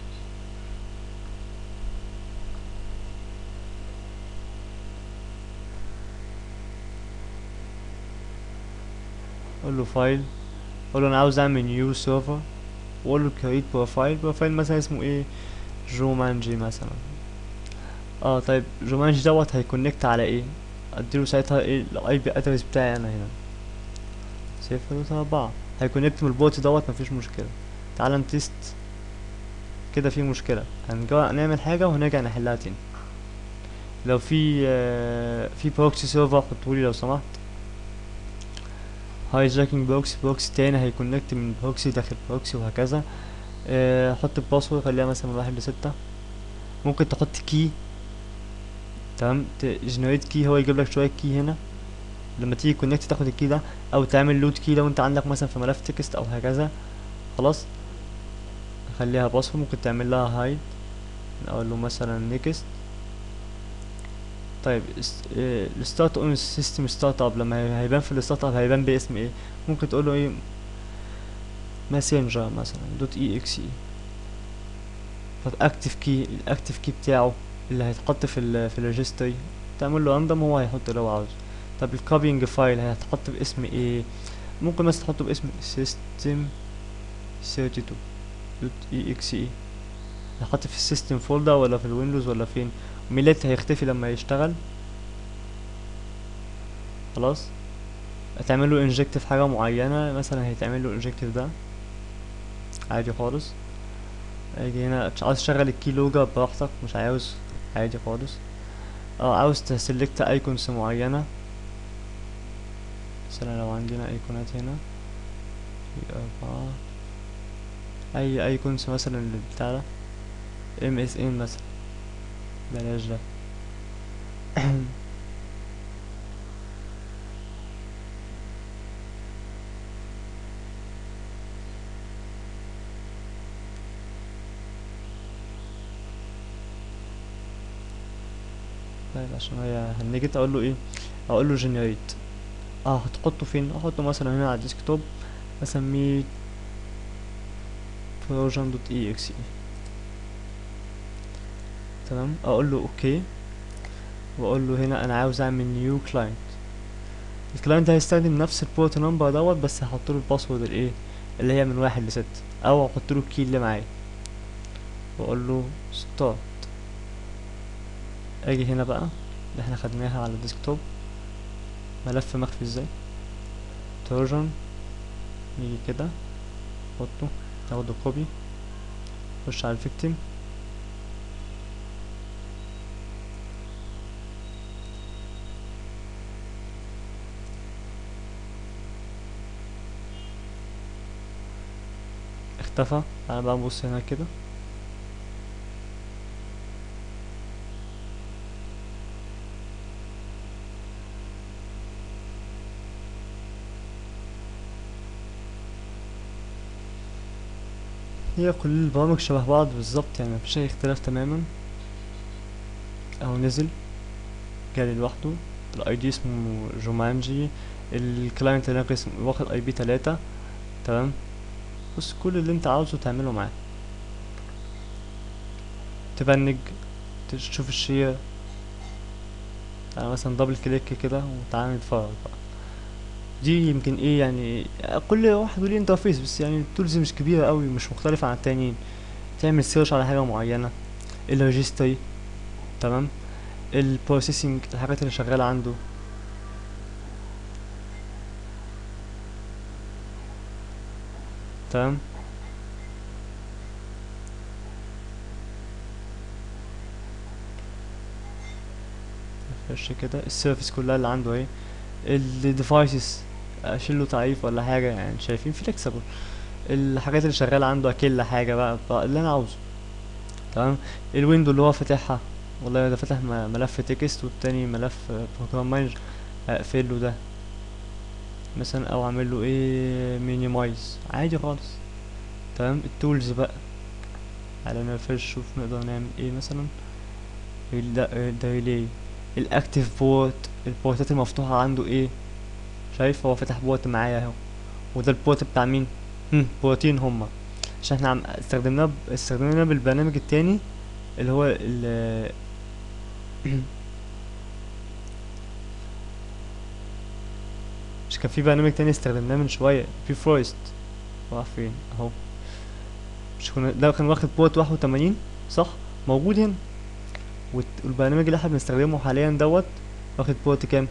S1: اقول له فايل اقول له انا عاوز اعمل نيو سيرفر واقول له كريت بروفايل بروفايل مثلا اسمه ايه جومانجي مثلا اه طيب جومانجي دوت هيكونكت على ايه اديله ساعتها ايه الاي بي ادرس بتاعي انا هنا صفر دوت اربعة هيكونكت من البوت دوت مفيش مشكلة تعال نتست كده في مشكلة هنجرب نعمل حاجة وهنرجع نحلها تاني لو في آه في بروكسي سيرفر حطولي لو سمحت هايجاكينج بروكسي بروكسي تاني هيكونكت من بروكسي داخل بروكسي وهكذا آه حط الباسورد خليها مثلا من واحد لستة ممكن تحط كي تمام تجنريت كي هو يجيب لك شوية كي هنا لما تيجي كونكت تاخد الكي ده او تعمل لود كي لو انت عندك مثلا في ملف تكست او هكذا خلاص خليها باسورد ممكن تعمل لها هايد اقول له مثلا نيكست طيب الستارت اون سيستم ستارت اب لما هيبان في الستارت اب هيبان باسم ايه ممكن تقول له ايه ماسنجر مثلا دوت اي اكس اي طب اكتف كي الاكتف كي بتاعه اللي هيتحط في ال في الريجستري تعمل له اندم هو هيحط اللي هو عاوزه طب الكوبينج فايل هيتحط باسم ايه ممكن مثلا تحطه باسم system 32 دوت اي اكس اي هيحط في السيستم فولدر ولا في الويندوز ولا فين ميلات هيختفي لما يشتغل خلاص هتعمل له انجكت في حاجه معينه مثلا هيتعمل له انجكت ده عادي خالص اجي هنا عاوز تشغل الكي لوجا براحتك مش عاوز عادي خالص اه عاوز تسلكت ايكونز معينه مثلا لو عندنا ايقونات هنا في اربعة اي ايكونز مثلا اللي بتاع ده ام اس ان مثلا بلاش ده طيب عشان هي هنيجي اقول له ايه اقول له جنريت اه هتحطه فين احطه مثلا هنا على الديسكتوب اسميه projan دوت اي اكس اي تمام اقول له اوكي واقول له هنا انا عاوز اعمل نيو كلاينت الكلاينت هيستخدم نفس البورت نمبر دوت بس هحط له الباسورد الايه اللي هي من واحد لستة او احط له الكي اللي معايا واقول له ستارت اجي هنا بقى اللي احنا خدناها على الديسكتوب ملف مخفي ازاي تروجن نيجي كده نحطه ناخده كوبي نخش على الفيكتيم اختفى تعالى بقى نبص هنا كده هي كل البرامج شبه بعض بالظبط يعني مفيش اي اختلاف تماما اهو نزل جالي لوحده الاي دي اسمه جومانجي الكلاينت هناك اسمه واخد اي بي تلاتة تمام بص كل اللي انت عاوزه تعمله معاه تبنج تشوف الشير انا مثلا دبل كليك كده وتعالى نتفرج بقى دي يمكن ايه يعني كل واحد وليه انترفيس بس يعني التولز مش كبيرة قوي مش مختلفة عن التانيين تعمل سيرش على حاجة معينة الريجستري تمام البروسيسنج الحاجات اللي شغالة عنده تمام نخش كده السيرفيس كلها اللي عنده اهي الديفايسز اشيله تعريف ولا حاجه يعني شايفين فليكسبل الحاجات اللي شغاله عنده اكل حاجه بقى, بقى اللي انا عاوزه تمام الويندو اللي هو فاتحها والله ده فاتح م- ملف تكست والتاني ملف بروجرام مانجر اقفله ده مثلا او اعمل له ايه مينيمايز عادي خالص تمام التولز بقى على نرفرش شوف نقدر نعمل ايه مثلا الدايلي الاكتيف بورت البورتات المفتوحة عنده ايه شايف هو فتح بورت معايا اهو وده البورت بتاع مين هم بورتين هما عشان احنا عم استخدمناه ب... استخدمناه بالبرنامج التاني اللي هو ال مش كان في برنامج تاني استخدمناه من شوية في فورست راح فين اهو مش كنا ده كان واخد بورت واحد وتمانين صح موجود هنا والت- والبرنامج اللي احنا بنستخدمه حاليا دوت واخد بورت كام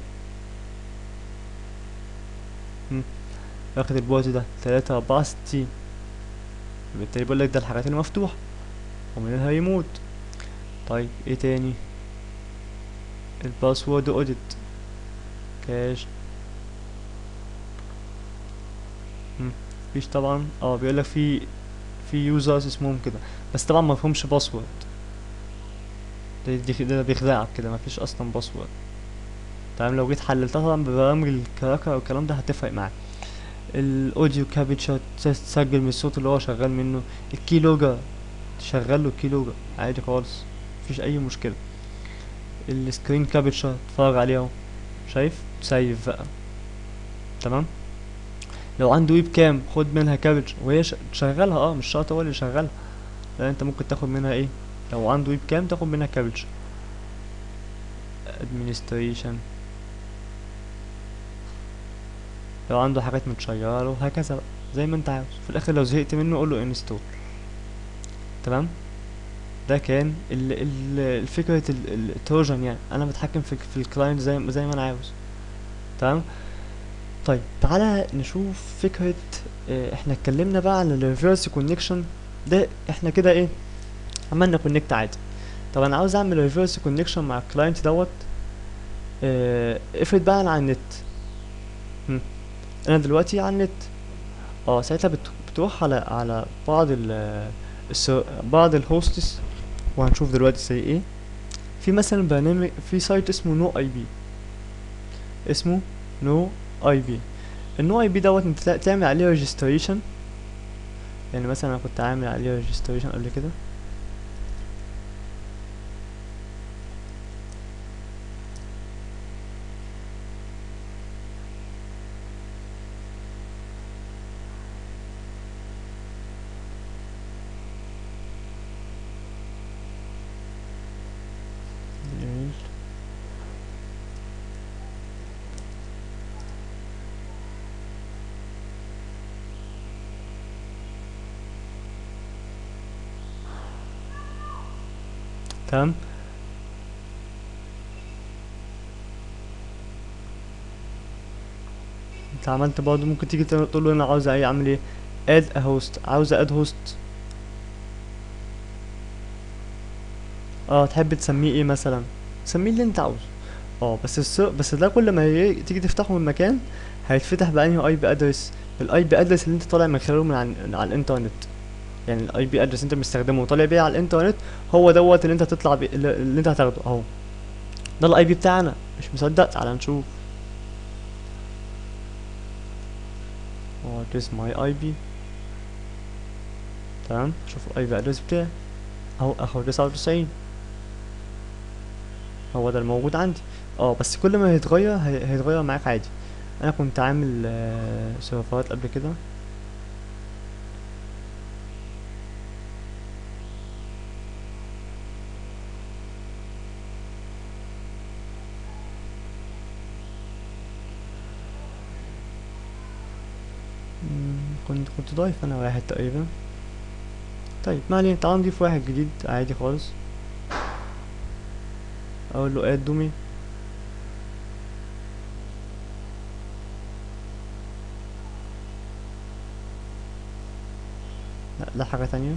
S1: مم. واخد البورت ده تلاتة أربعة ستين بالتالي بيقول لك ده الحاجات المفتوحة ومنها يموت طيب ايه تاني الباسورد اوديت كاش مم. مفيش طبعا اه بيقول لك في في يوزرز اسمهم كده بس طبعا ما فيهمش باسورد ده دي ده بيخدعك كده مفيش اصلا باسورد تمام لو جيت حللتها طبعا ببرامج الكراكر والكلام ده هتفرق معاك الاوديو كابتشر تسجل من الصوت اللي هو شغال منه الكي لوجر تشغل له الكي لوجر عادي خالص مفيش اي مشكله السكرين كابتشر تتفرج عليه اهو شايف سيف بقى تمام لو عنده ويب كام خد منها كابتشر وهي ش- شغالها اه مش شرط هو اللي يشغلها لا انت ممكن تاخد منها ايه لو عنده ويب كام تاخد منها كابتشر administration لو عنده حاجات متشيرة له هكذا بقى زي ما انت عاوز في الاخر لو زهقت منه قول له انستول تمام ده كان ال ال الفكرة ال- ال- التروجن يعني انا بتحكم في في الكلاينت زي زي ما انا عاوز تمام طيب تعالى نشوف فكرة اه احنا اتكلمنا بقى عن الريفرس كونكشن ده احنا كده ايه عملنا كونكت عادي طب انا عاوز اعمل ريفرس كونكشن مع الكلاينت دوت اه افرض بقى انا على النت هم. انا دلوقتي على النت اه ساعتها بت- بتروح على على بعض ال الس- بعض الهوستس وهنشوف دلوقتي زي ايه في مثلا برنامج في سايت اسمه نو اي بي اسمه نو اي بي النو اي بي دوت انت تع- تعمل عليه ريجستريشن يعني مثلا انا كنت عامل عليه ريجستريشن قبل كده جميل تمام انت عملت برضه ممكن تيجي تقول له انا عاوز ايه اعمل ايه اد ا هوست عاوز اد هوست اه تحب تسميه ايه مثلا سميه اللي انت عاوزه اه بس الس... بس ده كل ما ي... تيجي تفتحه من مكان هيتفتح بأنهي اي بي ادرس الاي بي ادرس اللي انت طالع من خلاله من على, على الانترنت يعني الاي بي ادرس انت مستخدمه وطالع بيه على الانترنت هو دوت اللي انت هتطلع بيه اللي اللي انت هتاخده اهو ده الاي بي بتاعنا مش مصدق تعالى نشوف what is my IP تمام شوف الاي بي ادرس بتاعي اهو اخو تسعة وتسعين هو ده الموجود عندي اه بس كل ما هيتغير هي- هيتغير معاك عادي انا كنت عامل آه، سيرفرات قبل كده مم، كنت كنت ضايف انا واحد تقريبا طيب ما علينا تعال نضيف واحد جديد عادي خالص اقول له اد دومين لا ده حاجة تانية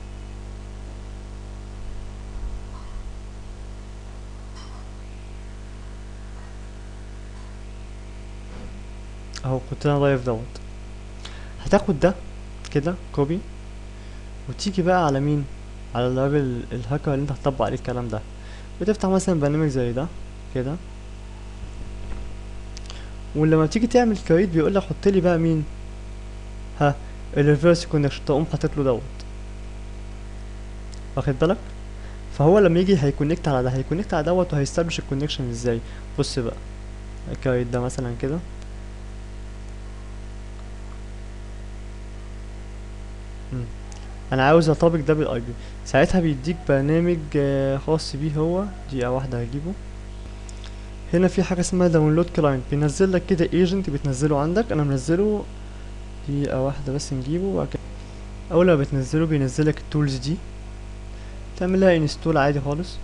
S1: اهو كنت انا ضايف دوت هتاخد ده كده كوبي وتيجي بقى على مين على الراجل الهاكر اللي انت هتطبق عليه الكلام ده بتفتح مثلا برنامج زي ده كده ولما تيجي تعمل كريت بيقول لك حط لي بقى مين ها الريفرس كونكشن تقوم حاطط له دوت واخد بالك فهو لما يجي هيكونكت على ده هيكونكت على دوت وهيستبلش الكونكشن ازاي بص بقى الكريت ده مثلا كده مم. انا عاوز اطابق ده بالاي بي ساعتها بيديك برنامج آه، خاص بيه هو دقيقة واحدة هجيبه هنا في حاجة اسمها داونلود كلاينت بينزل لك كده ايجنت بتنزله عندك انا منزله دقيقة واحدة بس نجيبه وبعد كده اول ما بتنزله بينزلك التولز دي تعمل لها انستول عادي خالص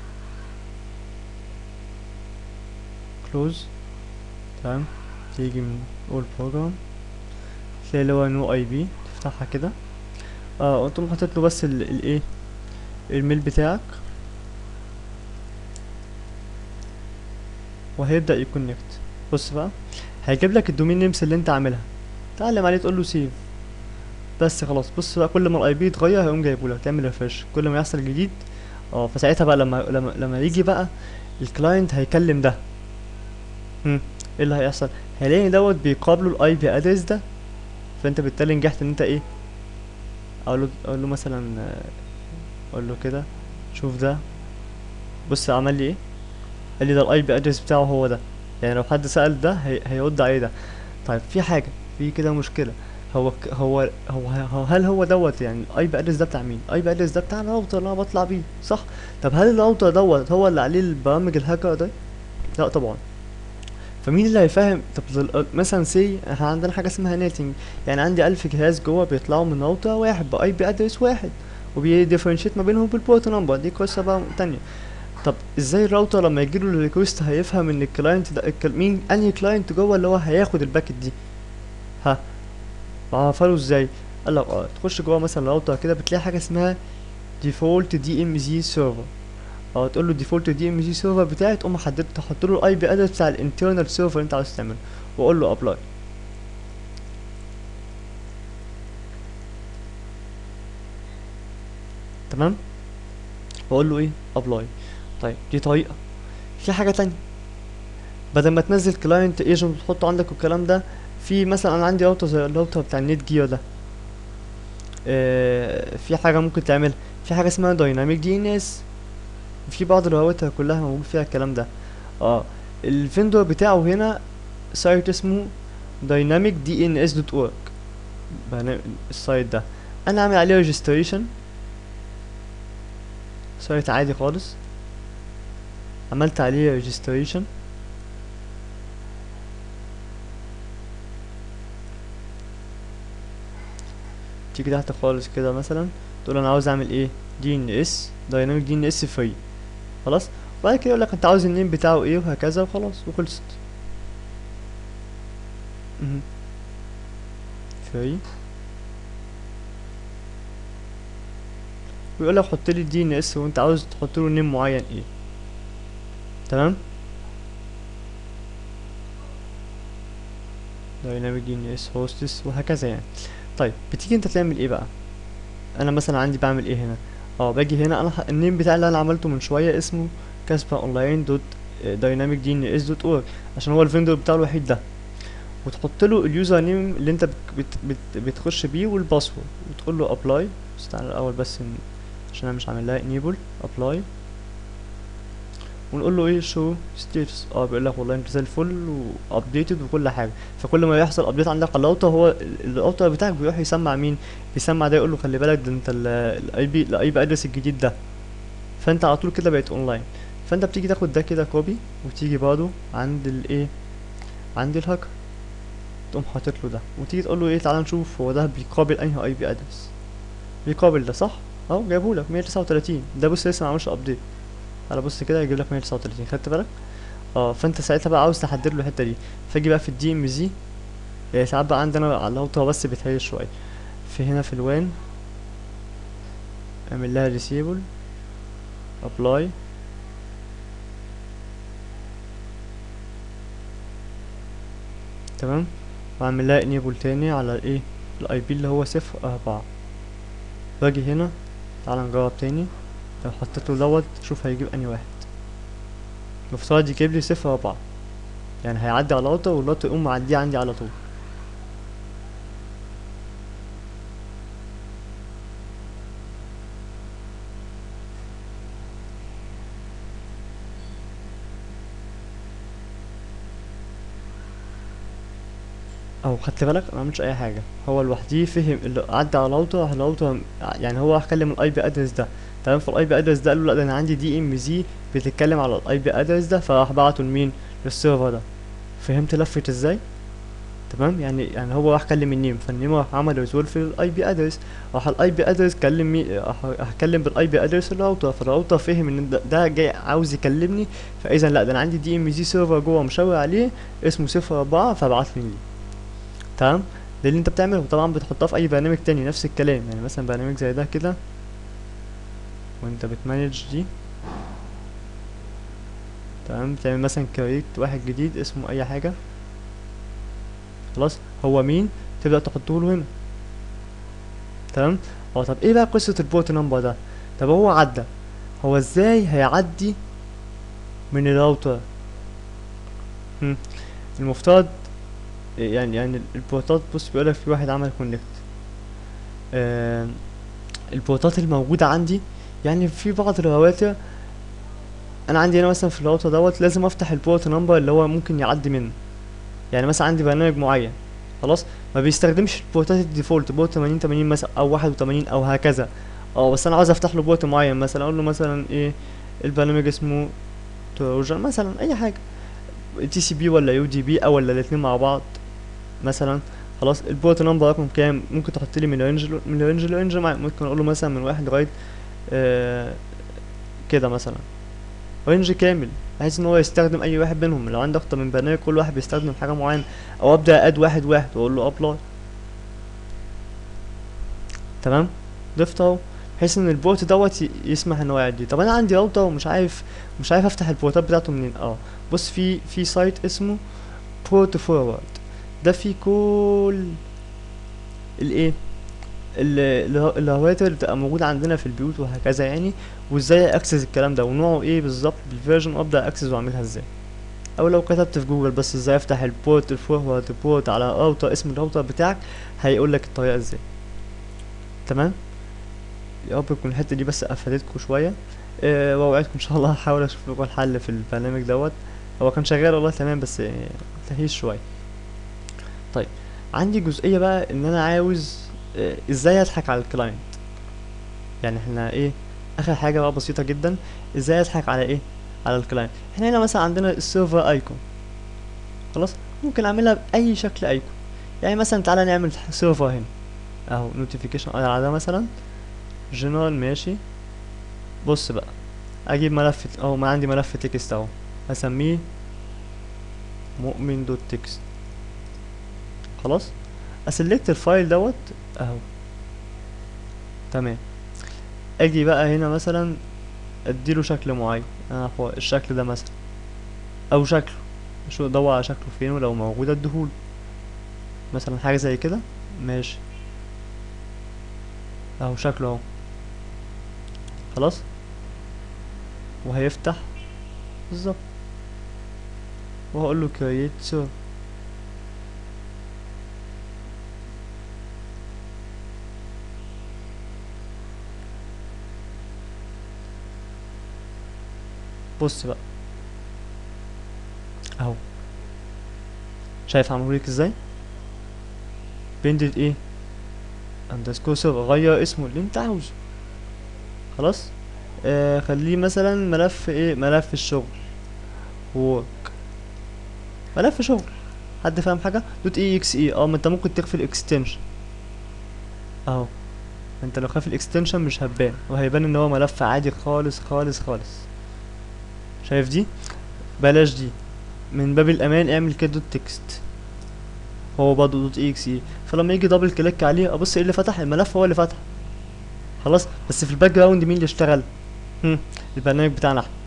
S1: كلوز تمام تيجي من اول بروجرام تلاقي اللي هو نو اي بي تفتحها كده اه وتقوم حاطط له بس ال- الايه الميل بتاعك وهيبدأ يكونكت بص بقى هيجيب لك الدومين نيمز اللي انت عاملها تعلم عليه تقول له سيف بس خلاص بص بقى كل ما الاي بي يتغير هيقوم جايبه لك تعمل ريفرش كل ما يحصل جديد اه فساعتها بقى لما لما لما يجي بقى الكلاينت هيكلم ده هم ايه اللي هيحصل هيلاقي دوت بيقابله الاي بي ادرس ده فانت بالتالي نجحت ان انت ايه اقول له اقول له مثلا آه، اقول له كده شوف ده بص عمل لي ايه قال لي ده الاي بي ادرس بتاعه هو ده يعني لو حد سأل ده هي هيرد عليه ده طيب في حاجة في كده مشكلة هو ك- هو هو هو- هل هو دوت يعني الاي بي ادرس ده بتاع مين اي بي ادرس ده بتاع الراوتر اللي انا بطلع بيه صح طب هل الراوتر دوت هو اللي عليه البرامج الهاكر ده لا طبعا فمين اللي هيفهم طب ال- مثلا سي احنا عندنا حاجه اسمها نيتنج يعني عندي ألف جهاز جوه بيطلعوا من راوتر واحد باي بي ادرس واحد وبيديفرنشيت ما بينهم بالبورت نمبر دي قصه بقى تانية طب ازاي الراوتر لما يجيله الريكوست هيفهم ان الكلاينت ده الكل- مين انهي كلاينت جوه اللي هو هياخد الباكت دي ها بعرفها له ازاي قال لك اه تخش جوه مثلا الراوتر كده بتلاقي حاجه اسمها ديفولت دي ام زي سيرفر اه تقول له ديفولت دي ام زي سيرفر بتاعي تقوم محدد تحط له الاي بي ادرس بتاع الانترنال سيرفر اللي انت عاوز تعمله واقول له ابلاي تمام واقول له ايه ابلاي طيب دي طريقه في حاجه تانية بدل ما تنزل كلاينت ايجنت وتحطه عندك والكلام ده في مثلا انا عندي راوتر زي الراوتر بتاع النت جير ده آه في حاجه ممكن تعملها في حاجه اسمها دايناميك دي ان اس في بعض الراوتر كلها موجود فيها الكلام ده اه الفندور بتاعه هنا سايت اسمه dynamic dns.org برنامج- السايت ده انا عامل عليه ريجستريشن سايت عادي خالص عملت عليه ريجستريشن تيجي تحت خالص كده مثلا تقول انا عاوز اعمل ايه دي ان اس دايناميك دي ان اس فري خلاص وبعد كده يقول لك انت عاوز النيم بتاعه ايه وهكذا وخلاص وخلصت مهم. فري ويقول لك حط لي الدي ان اس وانت عاوز تحط له نيم معين ايه تمام دايناميك دي ان اس هوستس وهكذا يعني طيب بتيجي انت تعمل ايه بقى انا مثلا عندي بعمل ايه هنا اه باجي هنا انا ح- النيم بتاعي اللي انا عملته من شويه اسمه كاسبا اونلاين دوت دايناميك دي ان اس دوت اورج عشان هو الفندور بتاعه الوحيد ده وتحط له اليوزر نيم اللي انت بت بت بت بتخش بيه والباسورد وتقول له ابلاي بس تعالى الاول بس ن- عشان انا مش عامل لها انيبل ابلاي ونقول له ايه شو ستيتس اه بيقول لك والله انت زي الفل وابديتد وكل حاجه فكل ما يحصل ابديت عندك على الراوتر هو ال- الراوتر بتاعك بيروح يسمع مين بيسمع ده يقول له خلي بالك ده انت الاي بي الاي بي ادرس الجديد ده فانت على طول كده بقيت اونلاين فانت بتيجي تاخد ده كده كوبي وتيجي برضه عند الايه عند الهاكر تقوم حاطط له ده وتيجي تقول له ايه تعالى نشوف هو ده بيقابل انهي اي بي ادرس بيقابل ده صح اهو جايبه لك 139 ده بص لسه ما عملش ابديت تعالى بص كده يجيب لك 139 خدت بالك اه فانت ساعتها بقى عاوز تحدد له الحته دي فاجي بقى في الدي ام زي ساعات بقى عندنا على الراوتر بس بيتهيأ شويه في هنا في الوان اعمل لها ديسيبل ابلاي تمام واعمل لها انيبل تاني على الايه الاي بي اللي هو صفر اربعة باجي هنا تعال نجرب تاني لو حطيت له دوت شوف هيجيب انهي واحد المفترض يجيب لي صفر اربعة يعني هيعدي على الراوتر والراوتر يقوم معديه عندي على طول او خدت بالك انا معملتش اي حاجه هو لوحديه فهم اللي عدى على الراوتر راح الراوتر يعني هو راح كلم الاي بي ادرس ده تمام فالاي بي ادرس ده قال له لا ده انا عندي دي ام زي بتتكلم على الاي بي ادرس ده فراح بعته لمين للسيرفر ده فهمت لفت ازاي تمام يعني يعني هو راح كلم النيم فالنيم راح عمل ريزولف للاي بي ادرس راح الاي بي ادرس كلم مي راح راح اتكلم بالاي بي ادرس الراوتر فالراوتر فهم ان ده, ده جاي عاوز يكلمني فاذا لا ده انا عندي دي ام زي سيرفر جوه مشاور عليه اسمه صفر اربعة فابعت لي ليه تمام ده اللي انت بتعمله وطبعا بتحطها في اي برنامج تاني نفس الكلام يعني مثلا برنامج زي ده كده وانت بتمانج دي تمام بتعمل مثلا كريت واحد جديد اسمه اي حاجة خلاص هو مين تبدأ تحطه له هنا تمام اه طب ايه بقى قصة البورت نمبر ده طب هو عدى هو ازاي هيعدي من الراوتر هم. المفترض يعني يعني البورتات بص بيقولك في واحد عمل كونكت آه البورتات الموجودة عندي يعني في بعض الرواتر انا عندي هنا مثلا في الراوتر دوت لازم افتح البورت نمبر اللي هو ممكن يعدي منه يعني مثلا عندي برنامج معين خلاص ما بيستخدمش البورتات الديفولت بورت 80 80 مثلا او 81 او هكذا اه بس انا عاوز افتح له بورت معين مثلا اقول له مثلا ايه البرنامج اسمه تروجان مثلا اي حاجه تي سي بي ولا يو دي بي او ولا الاثنين مع بعض مثلا خلاص البورت نمبر رقم كام ممكن تحط لي من رينج من رينج لرينج ممكن اقول له مثلا من واحد لغايه آه كده مثلا رينج كامل بحيث ان هو يستخدم اي واحد منهم لو عندي اكتر من برنامج كل واحد بيستخدم حاجه معينه او ابدا اد واحد واحد واقول له ابلاي تمام ضفت اهو بحيث ان البورت دوت ي- يسمح ان هو يعدي طب انا عندي راوتر ومش عارف مش عارف افتح البورتات بتاعته منين اه بص في في سايت اسمه بورت فورورد ده فيه كل الايه ال- اله- الرواتر اللي بتبقى موجودة عندنا في البيوت وهكذا يعني وازاي اكسس الكلام ده ونوعه ايه بالظبط بالفيرجن ابدا اكسس واعملها ازاي او لو كتبت في جوجل بس ازاي افتح البورت الفورورد بورت على راوتر اسم الراوتر بتاعك هيقول لك الطريقه ازاي تمام يا رب تكون الحته دي بس افادتكم شويه أه واوعدكم ان شاء الله هحاول اشوف لكم الحل في البرنامج دوت هو كان شغال والله تمام بس آه، تهيس شويه طيب عندي جزئيه بقى ان انا عاوز آه، ازاي اضحك على الكلاينت يعني احنا ايه اخر حاجه بقى بسيطه جدا ازاي اضحك على ايه على الكلاينت احنا هنا مثلا عندنا السيرفر ايكون خلاص ممكن اعملها باي شكل ايكون يعني مثلا تعالى نعمل سيرفر هنا اهو نوتيفيكيشن على ده مثلا جنرال ماشي بص بقى اجيب ملف اهو ما عندي ملف تكست اهو اسميه مؤمن دوت تكست خلاص اسلكت الفايل دوت اهو تمام اجي بقى هنا مثلا اديله شكل معين اه هو الشكل ده مثلا او شكله شو ادور على شكله فين ولو موجود اديهوله مثلا حاجه زي كده ماشي اهو شكله اهو خلاص وهيفتح بالظبط وهقول له create server بص بقى اهو شايف عملولك ازاي بندد ايه اندرسكور سيرفر غير اسمه اللي انت عاوزه خلاص آه خليه مثلا ملف ايه ملف الشغل work ملف شغل حد فاهم حاجه دوت اي اكس اي اه ما انت ممكن تخفي الاكستنشن اهو انت لو خاف الاكستنشن مش هتبان وهيبان ان هو ملف عادي خالص خالص خالص شايف دي بلاش دي من باب الامان اعمل كده دوت تكست هو برضه دوت اي اكس اي فلما يجي دبل كليك عليه ابص ايه اللي فتح الملف هو اللي فتح خلاص بس في الباك جراوند مين اللي اشتغل هم البرنامج بتاعنا احنا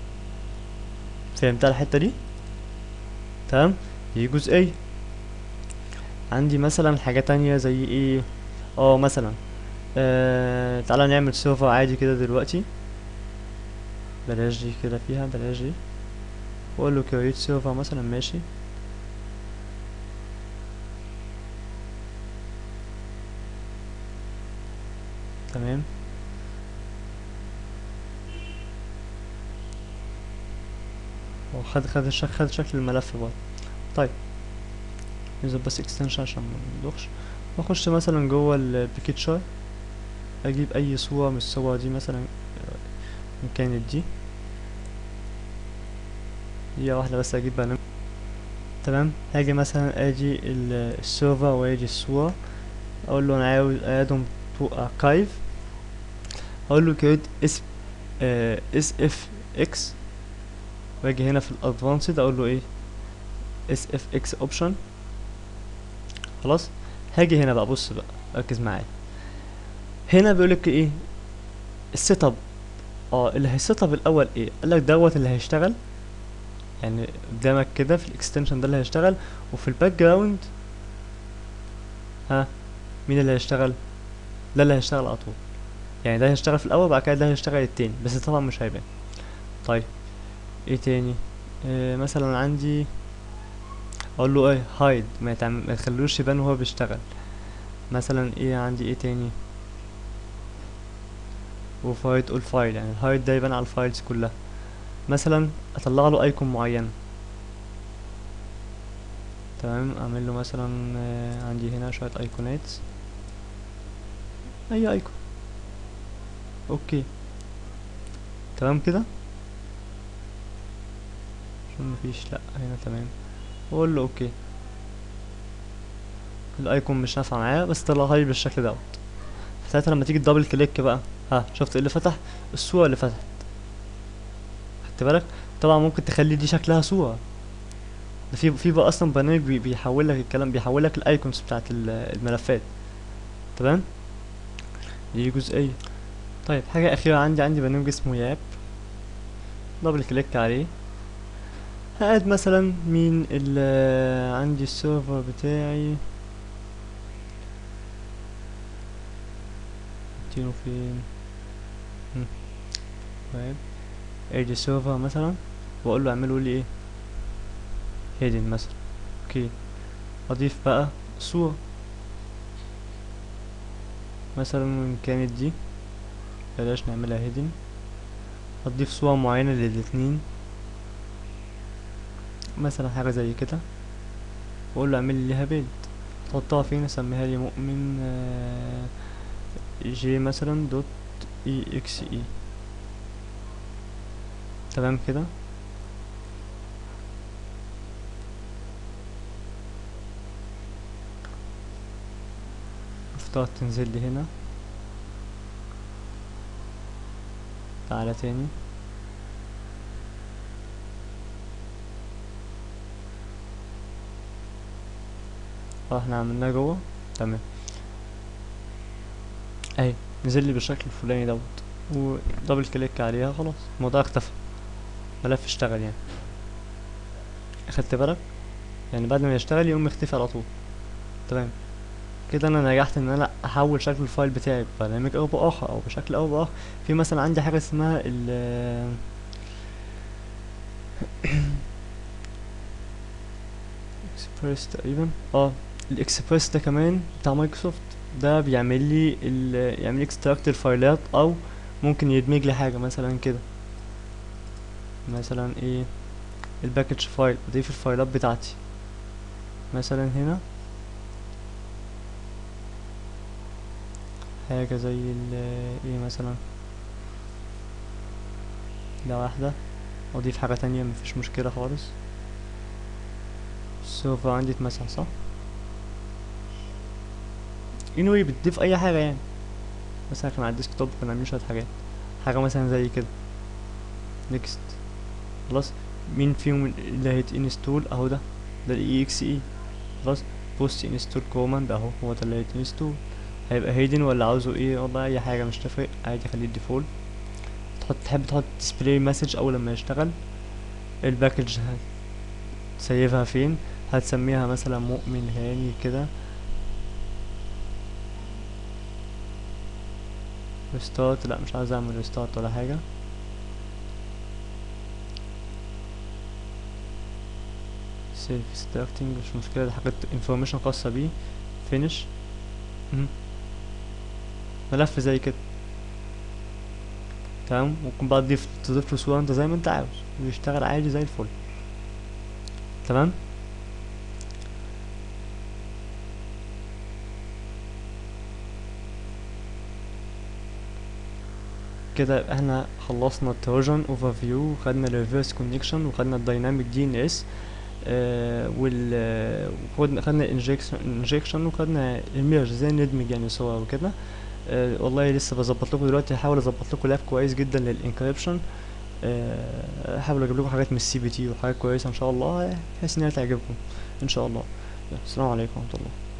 S1: فهمت الحته دي تمام دي جزئيه عندي مثلا حاجه تانية زي ايه اه مثلا آه تعالى نعمل سيرفر عادي كده دلوقتي بلاش دي كده فيها بلاش دي واقول له create server مثلا ماشي تمام هو خد خد الشك خد شكل الملف برضه طيب ننزل بس اكستنشن عشان ما ندوخش واخش مثلا جوه البيكتشر اجيب اي صورة من الصور دي مثلا ان كانت دي هي واحدة بس اجيب برنامج تمام هاجي مثلا اجي ال- السيرفر واجي الصورة اقول له انا عاوز ادهم تو اركايف اقول له create اس اس اف اكس واجي هنا في الادفانسد اقول له ايه اس اف اكس اوبشن خلاص هاجي هنا بقى بص بقى ركز معايا هنا بيقولك ايه السيت اب اه اللي هيسيت اب الاول ايه قالك دوت اللي هيشتغل يعني قدامك كده في الاكستنشن ده اللي هيشتغل وفي الباك جراوند ها مين اللي هيشتغل ده اللي هيشتغل على طول يعني ده هيشتغل في الاول بعد كده ده هيشتغل التاني بس طبعا مش هيبان طيب ايه تاني إيه مثلا عندي اقول له ايه هايد ما, يتعم... ما تخلوش يبان وهو بيشتغل مثلا ايه عندي ايه تاني وفايد اول فايل يعني الهايد ده يبان على الفايلز كلها مثلا اطلع له ايكون معين تمام اعمل له مثلا آه، عندي هنا شويه ايقونات اي ايكون اوكي تمام كده عشان مفيش لا هنا تمام واقول له اوكي الايكون مش نافع معايا بس طلعها لي بالشكل دوت ساعتها لما تيجي دبل كليك بقى ها شفت ايه اللي فتح الصورة اللي فتحت خدت بالك طبعا ممكن تخلي دي شكلها صورة ده في في بقى اصلا برنامج بي- بيحول لك الكلام بيحول لك الايكونز بتاعت ال- الملفات تمام دي جزئية طيب حاجة أخيرة عندي عندي برنامج اسمه ياب دبل كليك عليه هقعد مثلا مين ال عندي السيرفر بتاعي اديله فين هم. ويب ادي سيرفر مثلا واقول له اعمله لي ايه هيدن مثلا اوكي اضيف بقى صورة مثلا إن كانت دي بلاش نعملها هيدن اضيف صورة معينة للاتنين مثلا حاجة زي كده واقول له اعمل لي ليها بيلد تحطها فين اسميها لي مؤمن آه، جي مثلا دوت اي اكس اي تمام كده افترض تنزل لي هنا تعالى تاني اه احنا عملناه جوه تمام اهي نزل لي بالشكل الفلاني دوت ودبل كليك عليها خلاص الموضوع اختفى ملف اشتغل يعني اخدت بالك يعني بعد ما يشتغل يقوم يختفي على طول تمام كده انا نجحت ان انا احول شكل الفايل بتاعي ببرنامج او باخر او بشكل او باخر في مثلا عندي حاجه اسمها ال اكسبريس تقريبا اه الاكسبريس ده كمان بتاع مايكروسوفت ده بيعمل لي ال يعمل لي اكستراكت الفايلات او ممكن يدمج لي حاجه مثلا كده مثلا ايه الباكج فايل اضيف الفايلات بتاعتي مثلا هنا حاجه زي ال ايه مثلا ده واحده اضيف حاجه تانية مفيش مشكله خالص السيرفر عندي اتمسح صح anyway بتضيف اي حاجه يعني مثلا كان على الديسكتوب كنا عاملين شويه حاجات حاجه مثلا زي كده نيكست خلاص مين فيهم اللي هيت انستول اهو ده ده الاي اكس اي خلاص بوست انستول كوماند اهو هو ده اللي هيت انستول هيبقى هيدن ولا عاوزه ايه والله اي حاجه مش تفرق عادي خليه الديفولت تحط تحب تحط ديسبلاي مسج اول لما يشتغل الباكج هتسيفها فين هتسميها مثلا مؤمن هاني كده ريستارت لا مش عايز اعمل ريستارت ولا حاجه سيلف ستارتنج مش مشكلة دي حاجات انفورميشن خاصة بيه فينش ملف زي كده تمام ممكن بقى تضيف تضيف له صورة انت زي ما انت عاوز ويشتغل عادي زي الفل تمام كده يبقى احنا خلصنا التروجن اوفر فيو وخدنا الريفرس كونكشن وخدنا الدايناميك دي ان اس وال وخدنا خدنا الانجكشن انجكشن وخدنا الميرج ازاي ندمج يعني صور وكده آه والله لسه بظبط لكم دلوقتي هحاول اظبط لكم لاب كويس جدا للانكريبشن آه، هحاول اجيب لكم حاجات من السي بي تي وحاجات كويسه ان شاء الله بحيث انها تعجبكم ان شاء الله يلا، السلام عليكم ورحمه الله